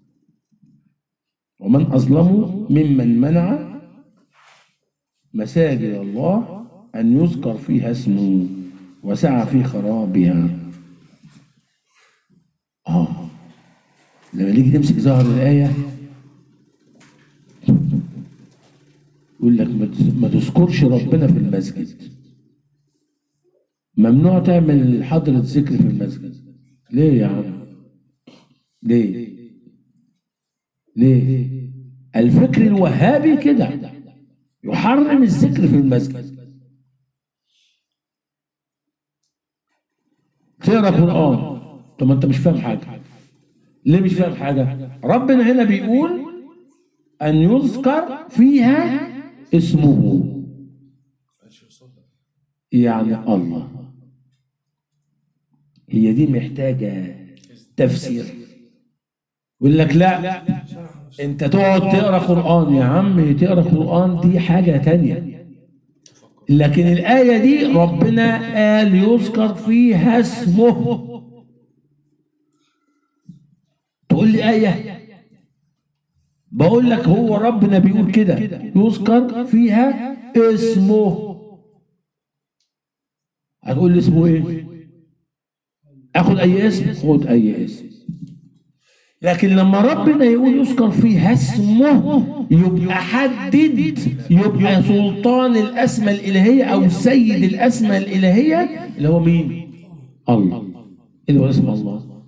ومن أظلم ممن منع مساجد الله أن يذكر فيها اسمه وسعى في خرابها آه لما نيجي تمسك ظهر الآية يقول لك ما تز- ما تذكرش ربنا في المسجد ممنوع تعمل حضرة ذكر في المسجد ليه يا عم ليه ليه الفكر الوهابي كده يحرم الذكر في المسجد تقرا قران طب ما انت مش فاهم حاجه ليه مش فاهم حاجه ربنا هنا بيقول ان يذكر فيها اسمه يعني الله هي دي محتاجه تفسير يقول لك لا انت تقعد تقرا قران يا عم تقرا قران دي حاجه تانية لكن الايه دي ربنا قال يذكر فيها اسمه تقول لي ايه بقول لك هو ربنا بيقول كده يذكر فيها اسمه هتقول لي اسمه ايه اخد اي اسم خد اي اسم لكن لما ربنا يقول يذكر فيها اسمه يبقى حدد يبقى سلطان الاسماء الالهيه او سيد الاسماء الالهيه اللي هو مين؟ الله اللي هو اسم الله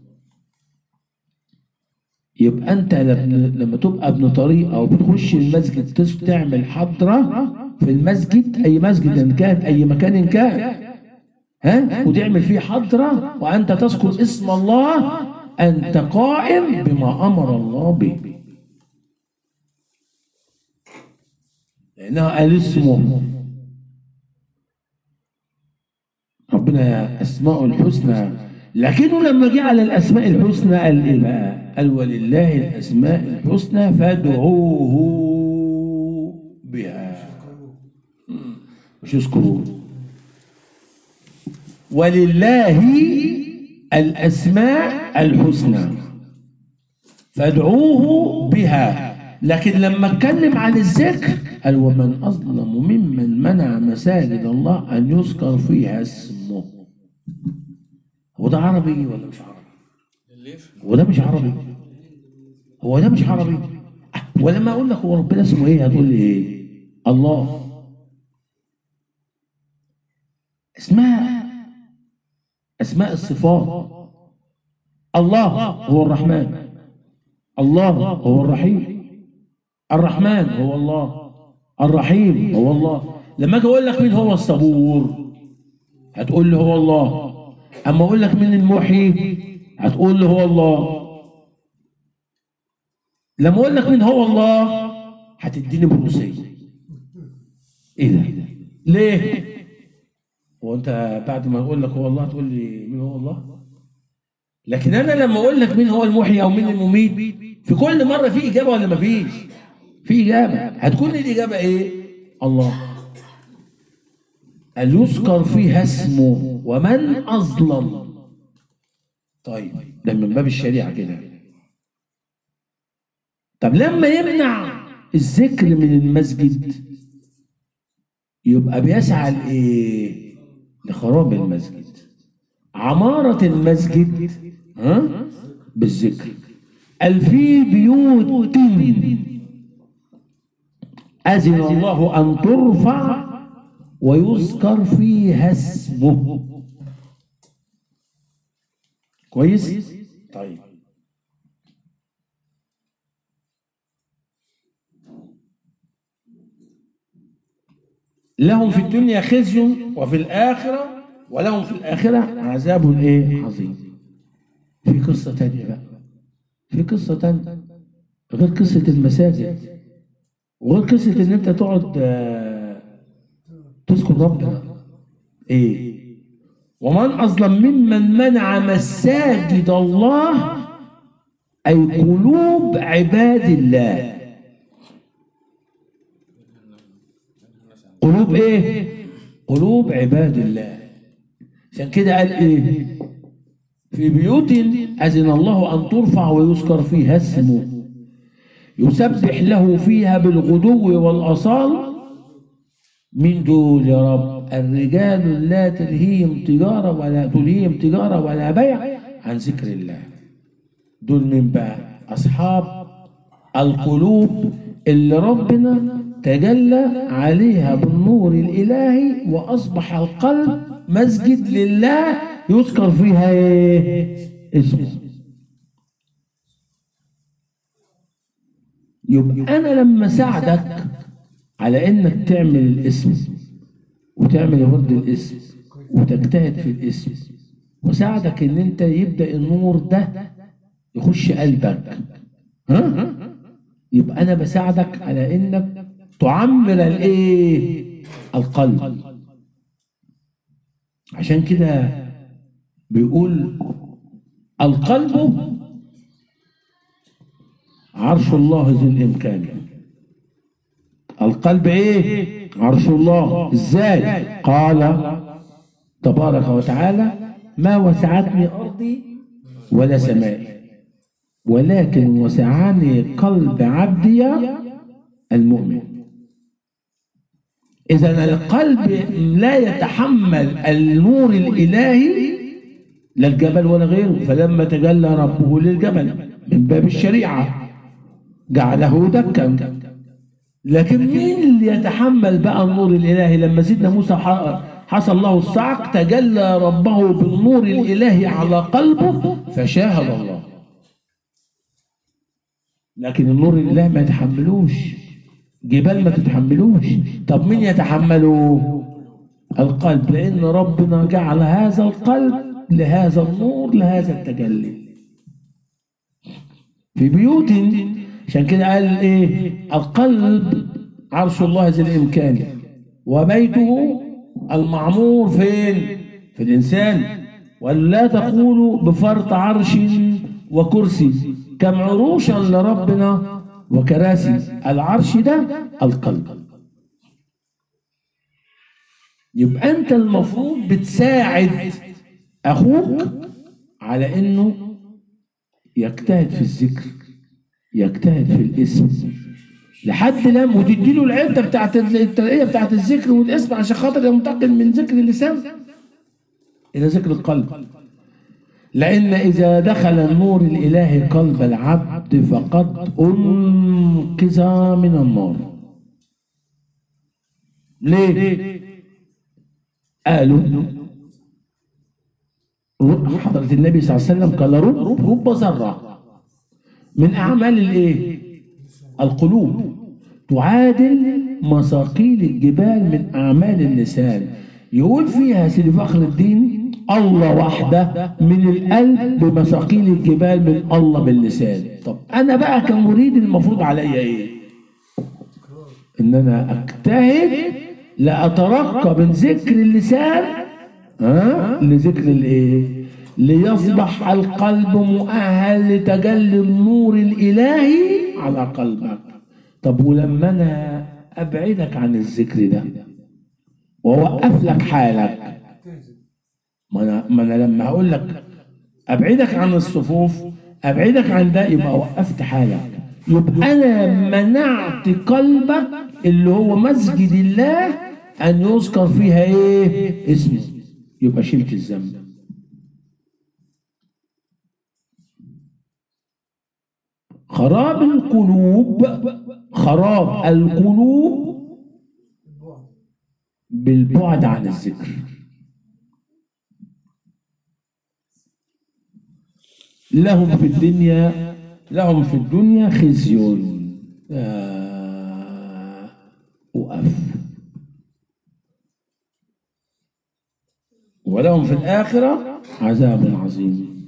يبقى انت لما لما تبقى ابن طريق او بتخش المسجد تس- تعمل حضره في المسجد اي مسجد ان كان اي مكان إن كان ها وتعمل فيه حضره وانت تذكر اسم الله انت قائم بما امر الله به لانها قال اسمه ربنا اسماء الحسنى لكنه لما جه على الاسماء الحسنى قال ايه بقى؟ قال ولله الاسماء الحسنى فادعوه بها مم. مش يذكروه ولله الاسماء الحسنى فادعوه بها لكن لما اتكلم عن الذكر قال ومن اظلم ممن منع مساجد الله ان يذكر فيها اسمه هو ده عربي ولا مش عربي اللي يفهم هو ده مش عربي هو ده مش عربي أه، ولما اقول لك هو ربنا اسمه ايه هتقول لي ايه الله اسمها اسماء الصفات الله هو الرحمن الله هو الرحيم الرحمن هو الله الرحيم هو الله لما اجي اقول لك مين هو الصبور هتقول لي هو الله اما اقول لك مين المحيي هتقول لي هو الله لما اقول لك مين هو الله هتديني بروسيه ايه ده ليه هو انت بعد ما اقول لك هو الله تقول لي مين هو الله لكن انا لما اقول لك مين هو المحيي او مين المميت في كل مره في اجابه ولا ما فيش في اجابه هتكون الاجابه ايه الله قال يذكر فيها اسمه ومن اظلم طيب ده من باب الشريعه كده طب لما يمنع الذكر من المسجد يبقى بيسعى لايه لخراب المسجد عمارة المسجد ها بالذكر قال في بيوت أذن الله أن ترفع ويذكر فيها اسمه كويس طيب لهم في الدنيا خزي وفي الآخرة ولهم في الآخرة عذاب إيه عظيم في قصة تانية بقى في قصة تانية غير قصة المساجد وغير قصة إن أنت تقعد آه، تذكر ربنا إيه ومن أظلم ممن منع مساجد الله أي قلوب عباد الله قلوب إيه؟ قلوب عباد الله عشان كده قال إيه؟ في بيوت أذن الله أن ترفع ويذكر فيها اسمه يسبح له فيها بالغدو والأصال من دول يا رب الرجال لا تلهيهم تجارة ولا تلهيهم تجارة ولا بيع عن ذكر الله دول من بقى أصحاب القلوب اللي ربنا تجلى عليها بالنور الإلهي وأصبح القلب مسجد لله يذكر فيها إيه؟ اسمه يبقى أنا لما ساعدك على إنك تعمل الاسم وتعمل ورد الاسم وتجتهد في الاسم وساعدك إن أنت يبدأ النور ده يخش قلبك ها؟ يبقى أنا بساعدك على إنك تعمر الإيه؟ القلب عشان كده بيقول القلب عرش الله ذو الإمكان القلب إيه؟ عرش الله إزاي؟ قال تبارك وتعالى ما وسعتني أرضي ولا سمائي ولكن وسعني قلب عبدي المؤمن إذا القلب لا يتحمل النور الإلهي لا الجبل ولا غيره فلما تجلى ربه للجبل من باب الشريعة جعله دكا لكن مين اللي يتحمل بقى النور الإلهي لما سيدنا موسى حصل له الصعق تجلى ربه بالنور الإلهي على قلبه فشاهد الله لكن النور الإلهي ما يتحملوش جبال ما تتحملوش طب مين يتحمله القلب لأن ربنا جعل هذا القلب لهذا النور لهذا التجلي في بيوت عشان كده قال ايه القلب عرش الله ذي الامكان وبيته المعمور فين في الانسان ولا تقولوا بفرط عرش وكرسي كم عروشا لربنا وكراسي العرش ده القلب يبقى انت المفروض بتساعد اخوك على انه يجتهد في الذكر يجتهد في الاسم لحد لما وتدي له العده بتاعت الترقيه بتاعت الذكر والاسم عشان خاطر ينتقل من ذكر اللسان الى ذكر القلب لأن إذا دخل النور الإلهي قلب العبد فقد أنقذ من النار ليه؟ قالوا حضرة النبي صلى الله عليه وسلم قال رب رب ذرة من أعمال الإيه؟ القلوب تعادل مثاقيل الجبال من أعمال اللسان يقول فيها سيدي فخر الدين الله وحده من القلب بمثاقيل الجبال من الله باللسان طب انا بقى كمريد المفروض عليا ايه ان انا اجتهد لاترقى من ذكر اللسان ها لذكر الايه ليصبح القلب مؤهل لتجلي النور الالهي على قلبك طب ولما انا ابعدك عن الذكر ده واوقف لك حالك ما انا ما انا لما هقول لك ابعدك عن الصفوف ابعدك عن ده يبقى وقفت حالك يبقى انا منعت قلبك اللي هو مسجد الله ان يذكر فيها ايه اسمي يبقى شلت الذنب خراب القلوب خراب القلوب بالبعد عن الذكر لهم في الدنيا لهم في الدنيا خزي آه، وقف ولهم في الآخرة عذاب عظيم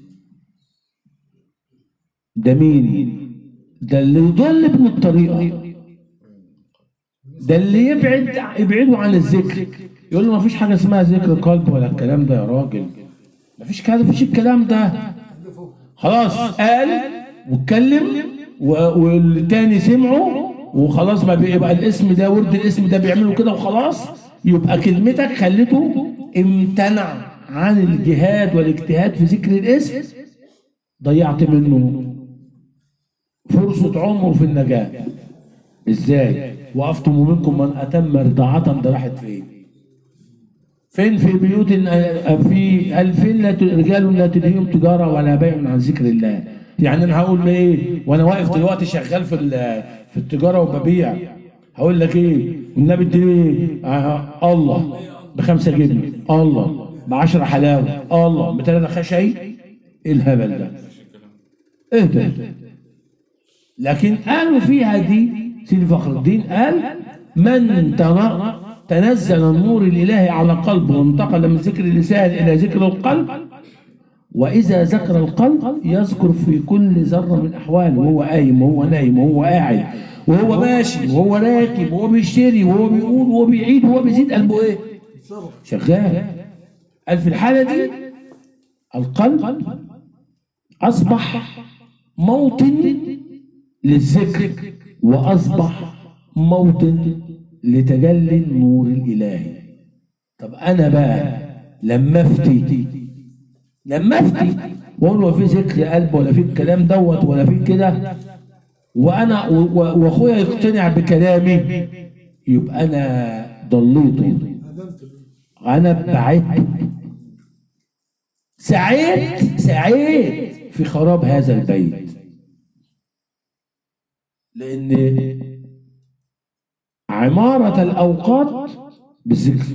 ده مين؟ ده اللي يضل ابن الطريقة ده اللي يبعد يبعدوا عن الذكر يقول له ما فيش حاجه اسمها ذكر قلب ولا الكلام ده يا راجل ما فيش كلام مفيش الكلام ده خلاص قال واتكلم و- والتاني سمعه وخلاص ما بيبقى الاسم ده ورد الاسم ده بيعمله كده وخلاص يبقى كلمتك خلته امتنع عن الجهاد والاجتهاد في ذكر الاسم ضيعت منه فرصة عمره في النجاة ازاي وقفتم منكم من اتم رضاعة ده راحت فين فين في بيوت في الفين لا ت- رجال لا تلهيهم تجاره ولا بيع عن ذكر الله يعني انا هقول ايه وانا واقف دلوقتي شغال في ال- في التجاره وببيع هقول لك ايه والنبي اديني آه الله بخمسه جبنه الله بعشرة حلاوه الله بثلاثه خشعي ايه الهبل ده ايه ده لكن قالوا فيها دي سيدي فخر الدين قال من تن- تنزل النور الالهي على قلبه وانتقل من ذكر اللسان الى ذكر القلب واذا ذكر القلب يذكر في كل ذره من احواله وهو قايم وهو نايم وهو قاعد وهو ماشي وهو راكب وهو بيشتري وهو بيقول وهو بيعيد وهو بيزيد قلبه ايه؟ شغال قال في الحاله دي القلب اصبح موطن للذكر واصبح موطن لتجلي النور الالهي طب انا بقى لما افتي لما افتي واقول هو في ذكر قلب ولا في الكلام دوت ولا في كده وانا و- و- واخويا يقتنع بكلامي يبقى انا ضليته انا بعدت سعيت سعيت في خراب هذا البيت لأن عمارة الأوقات بالذكر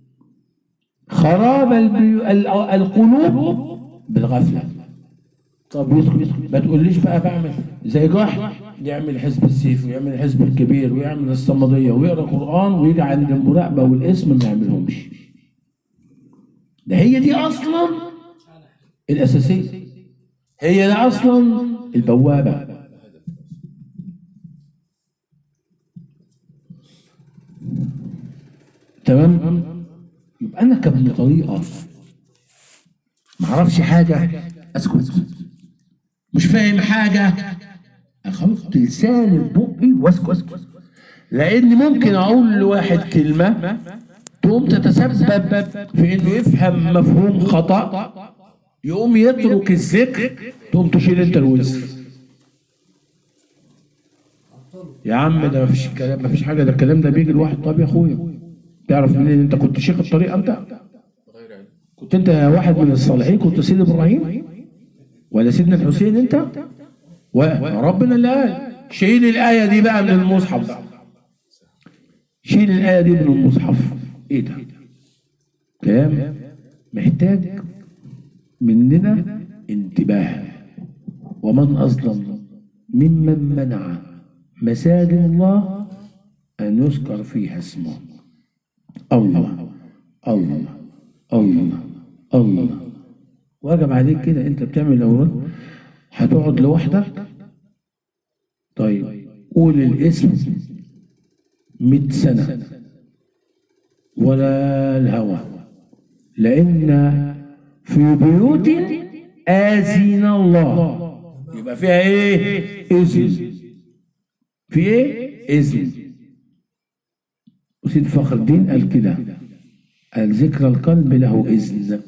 خراب البيو... ال- القلوب بالغفلة طب يسكت يسكت ما تقوليش بقى بعمل زي جحد يعمل حزب السيف ويعمل الحزب الكبير ويعمل الصمدية ويقرا قرآن ويجي عند المراقبة والاسم ما يعملهمش ده هي دي أصلا الأساسية هي ده أصلا البوابة تمام يبقى انا كابن طريقه ما اعرفش حاجه اسكت مش فاهم حاجه اخلط لساني في بقي واسكت لان ممكن اقول لواحد كلمه تقوم تتسبب في انه يفهم مفهوم خطا يقوم يترك الذكر تقوم تشيل انت الوزر يا عم ده مفيش الكلام مفيش حاجه ده الكلام ده بيجي لواحد طب يا اخويا تعرف منين انت كنت شيخ الطريقه انت غير علم كنت انت واحد من الصالحين كنت سيد ابراهيم ولا سيدنا الحسين انت وربنا اللي قال شيل الايه دي بقى من المصحف بقى شيل الايه دي من المصحف ايه ده كلام محتاج مننا انتباه ومن اظلم ممن منع مساجد الله ان يذكر فيها اسمه الله الله الله الله واجب عليك كده انت بتعمل اوراد هتقعد لوحدك طيب قول الاسم مئة سنة ولا الهوى لأن في بيوت آذين الله يبقى فيها ايه؟ إذن في ايه؟ إذن وسيد فخر الدين قال كده قال ذكر القلب له إذن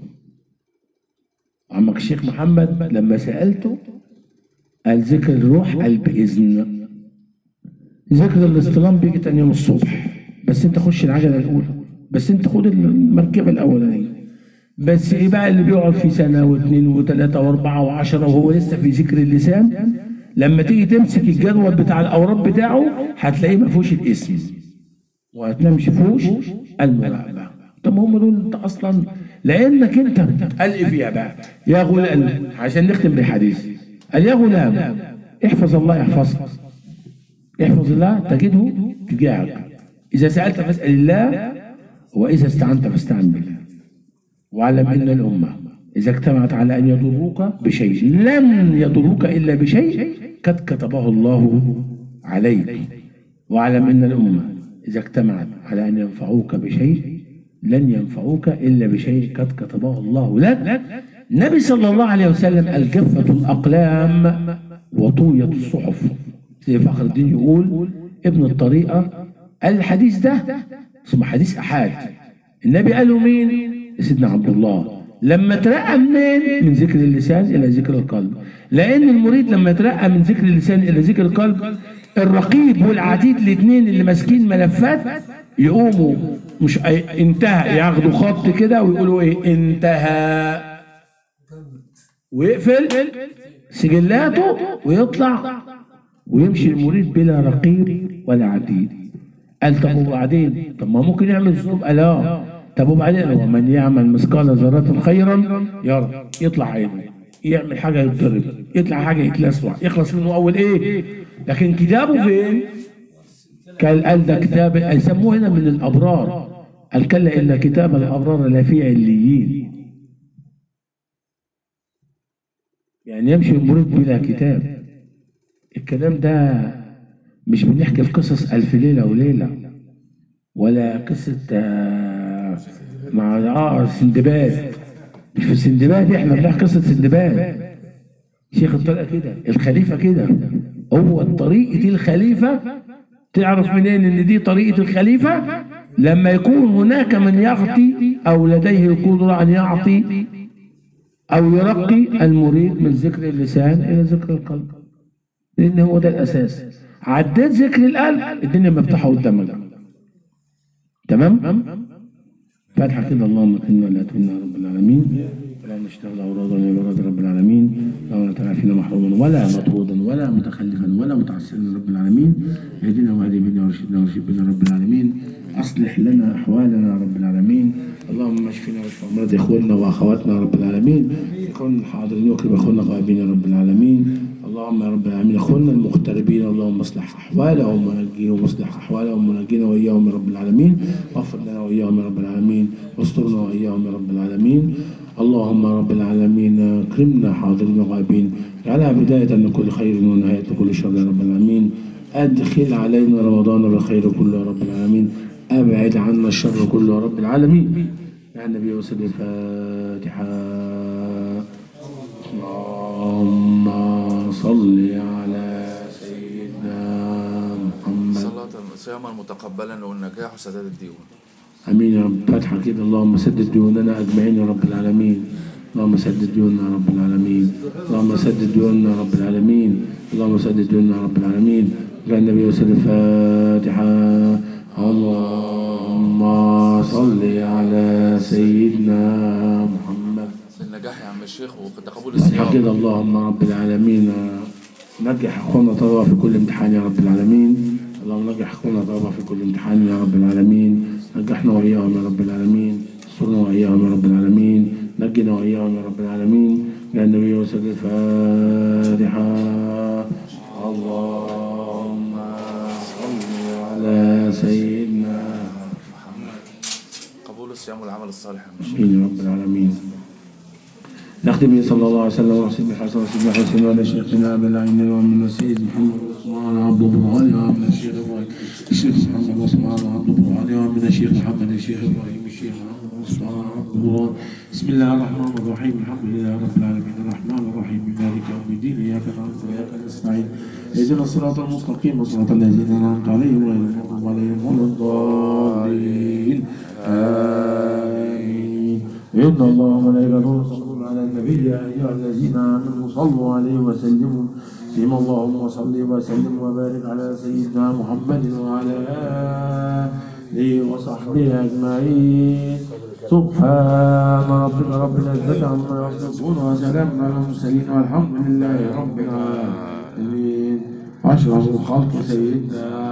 عمك الشيخ محمد لما سألته قال ذكر الروح قال بإذن ذكر الاستلام بيجي تاني يوم الصبح بس انت خش العجلة الأولى بس انت خد المركبة الأولانية بس ايه بقى اللي بيقعد في سنة واثنين وثلاثة وأربعة وعشرة وهو لسه في ذكر اللسان لما تيجي تمسك الجدول بتاع الأوراد بتاعه هتلاقيه ما فيهوش الاسم وهتنامش فيهوش المراقبة طب ما هم دول انت اصلا لانك انت قال ايه فيها بقى يا غلام عشان نختم بالحديث قال يا غلام احفظ الله يحفظك احفظ الله تجده تجاهك اذا سالت فاسال الله واذا استعنت فاستعن بالله واعلم ان الامه اذا اجتمعت على ان يضروك بشيء لن يضروك الا بشيء قد كتبه الله عليك واعلم ان الامه اذا اجتمعت على ان ينفعوك بشيء لن ينفعوك إلا بشيء قد كتبه الله لك النبي صلى الله عليه وسلم الجفة الأقلام وطوية الصحف زي فخر الدين يقول ابن الطريقة قال الحديث ده اسمه حديث أحاد النبي قاله مين؟ سيدنا عبد الله لما ترقى منين؟ من ذكر اللسان إلى ذكر القلب لأن المريد لما يترقى من ذكر اللسان إلى ذكر القلب الرقيب والعتيد الاثنين اللي ماسكين ملفات يقوموا مش أي- انتهى ياخدوا خط كده ويقولوا ايه انتهى ويقفل سجلاته ويطلع ويمشي المريد بلا رقيب ولا عتيد قال طب وبعدين طب ما ممكن يعمل ذنوب قال اه طب وبعدين ومن يعمل مثقال ذرة خيرا يرى يطلع عينه يعمل حاجة يتضرب يطلع حاجة يتلسع يخلص منه أول إيه لكن كتابه فين قال قال ده كتاب يسموه هنا من الأبرار قال كلا إلا كتاب الأبرار لا في عليين يعني يمشي المريد بلا كتاب الكلام ده مش بنحكي في قصص ألف ليلة وليلة ولا قصة آه، مع اه سندباد مش في سندباد احنا بنحكي قصة سندباد شيخ الطريقة كده الخليفة كده هو طريقة الخليفة تعرف منين ان دي طريقة الخليفة لما يكون هناك من يعطي او لديه القدرة ان يعطي او يرقي المريد من ذكر اللسان الى ذكر القلب لان هو ده الاساس عديت ذكر القلب الدنيا مفتوحة قدامك تمام فاتحة كده اللهم اكرمنا لا تهنا يا رب العالمين اللهم اشتغل اورادا لمراد رب العالمين اللهم لا تجعل فينا محروما ولا مطرودا ولا متخلفا ولا متعسرا يا رب العالمين اهدنا واهدي بنا وارشدنا وارشد بنا رب العالمين اصلح لنا احوالنا يا رب العالمين اللهم اشفنا واشف امراض اخواننا واخواتنا يا رب العالمين كن حاضرين واكرم اخواننا غائبين يا رب العالمين اللهم يا رب العالمين اخواننا المغتربين اللهم اصلح احوالهم ونجيهم واصلح احوالهم ونجينا واياهم يا رب العالمين واغفر لنا واياهم يا رب العالمين واسترنا واياهم يا رب العالمين اللهم يا رب العالمين اكرمنا حاضرين وغائبين اجعلها بداية لكل خير ونهاية لكل شر يا رب العالمين ادخل علينا رمضان بالخير كله يا رب العالمين ابعد عنا الشر كله يا رب العالمين يا النبي وسلم الفاتحة اللهم صل على سيدنا محمد صلاة صياما متقبلا والنجاح وسداد الديون امين يا رب فاتحه كده اللهم سدد ديوننا اجمعين يا رب العالمين اللهم سدد ديوننا يا رب العالمين اللهم سدد ديوننا يا رب العالمين اللهم سدد ديوننا يا رب العالمين قال النبي وسلم الفاتحه اللهم صل على سيدنا محمد النجاح يا عم الشيخ وتقبل فاتحه الصيام كده اللهم رب العالمين نجح اخونا طبعا في كل امتحان يا رب العالمين اللهم نجح اخونا طبعا في كل امتحان يا رب العالمين نجحنا واياهم يا رب العالمين استرنا واياهم يا رب العالمين نجنا واياهم يا رب العالمين يا النبي وسلم الفاتحه اللهم صل على سيدنا قبول الصيام والعمل الصالح يا عم الشيخ امين يا رب العالمين نختم به صلى الله عليه وسلم ورسول بحسن وسيدنا حسن وعلى شيخنا ابن العين ومن السيد محمد عثمان عبد البرهاني ومن الشيخ ابراهيم الشيخ محمد عثمان عبد البرهاني ومن الشيخ محمد الشيخ ابراهيم الشيخ محمد عثمان عبد البرهاني بسم الله الرحمن الرحيم الحمد لله رب العالمين الرحمن الرحيم مالك يوم الدين اياك نعبد واياك نستعين اهدنا الصراط المستقيم صراط الذين انعمت عليهم غير المغضوب عليهم ولا الضالين آمين إن الله وملائكته يصلون على النبي يا أيها الذين آمنوا صلوا عليه وسلموا سيما اللهم صل وسلم وبارك على سيدنا محمد وعلى آله وصحبه أجمعين سبحان ربك رب العزة عما يصفون وسلام على المرسلين والحمد لله رب العالمين أشرف الخلق سيدنا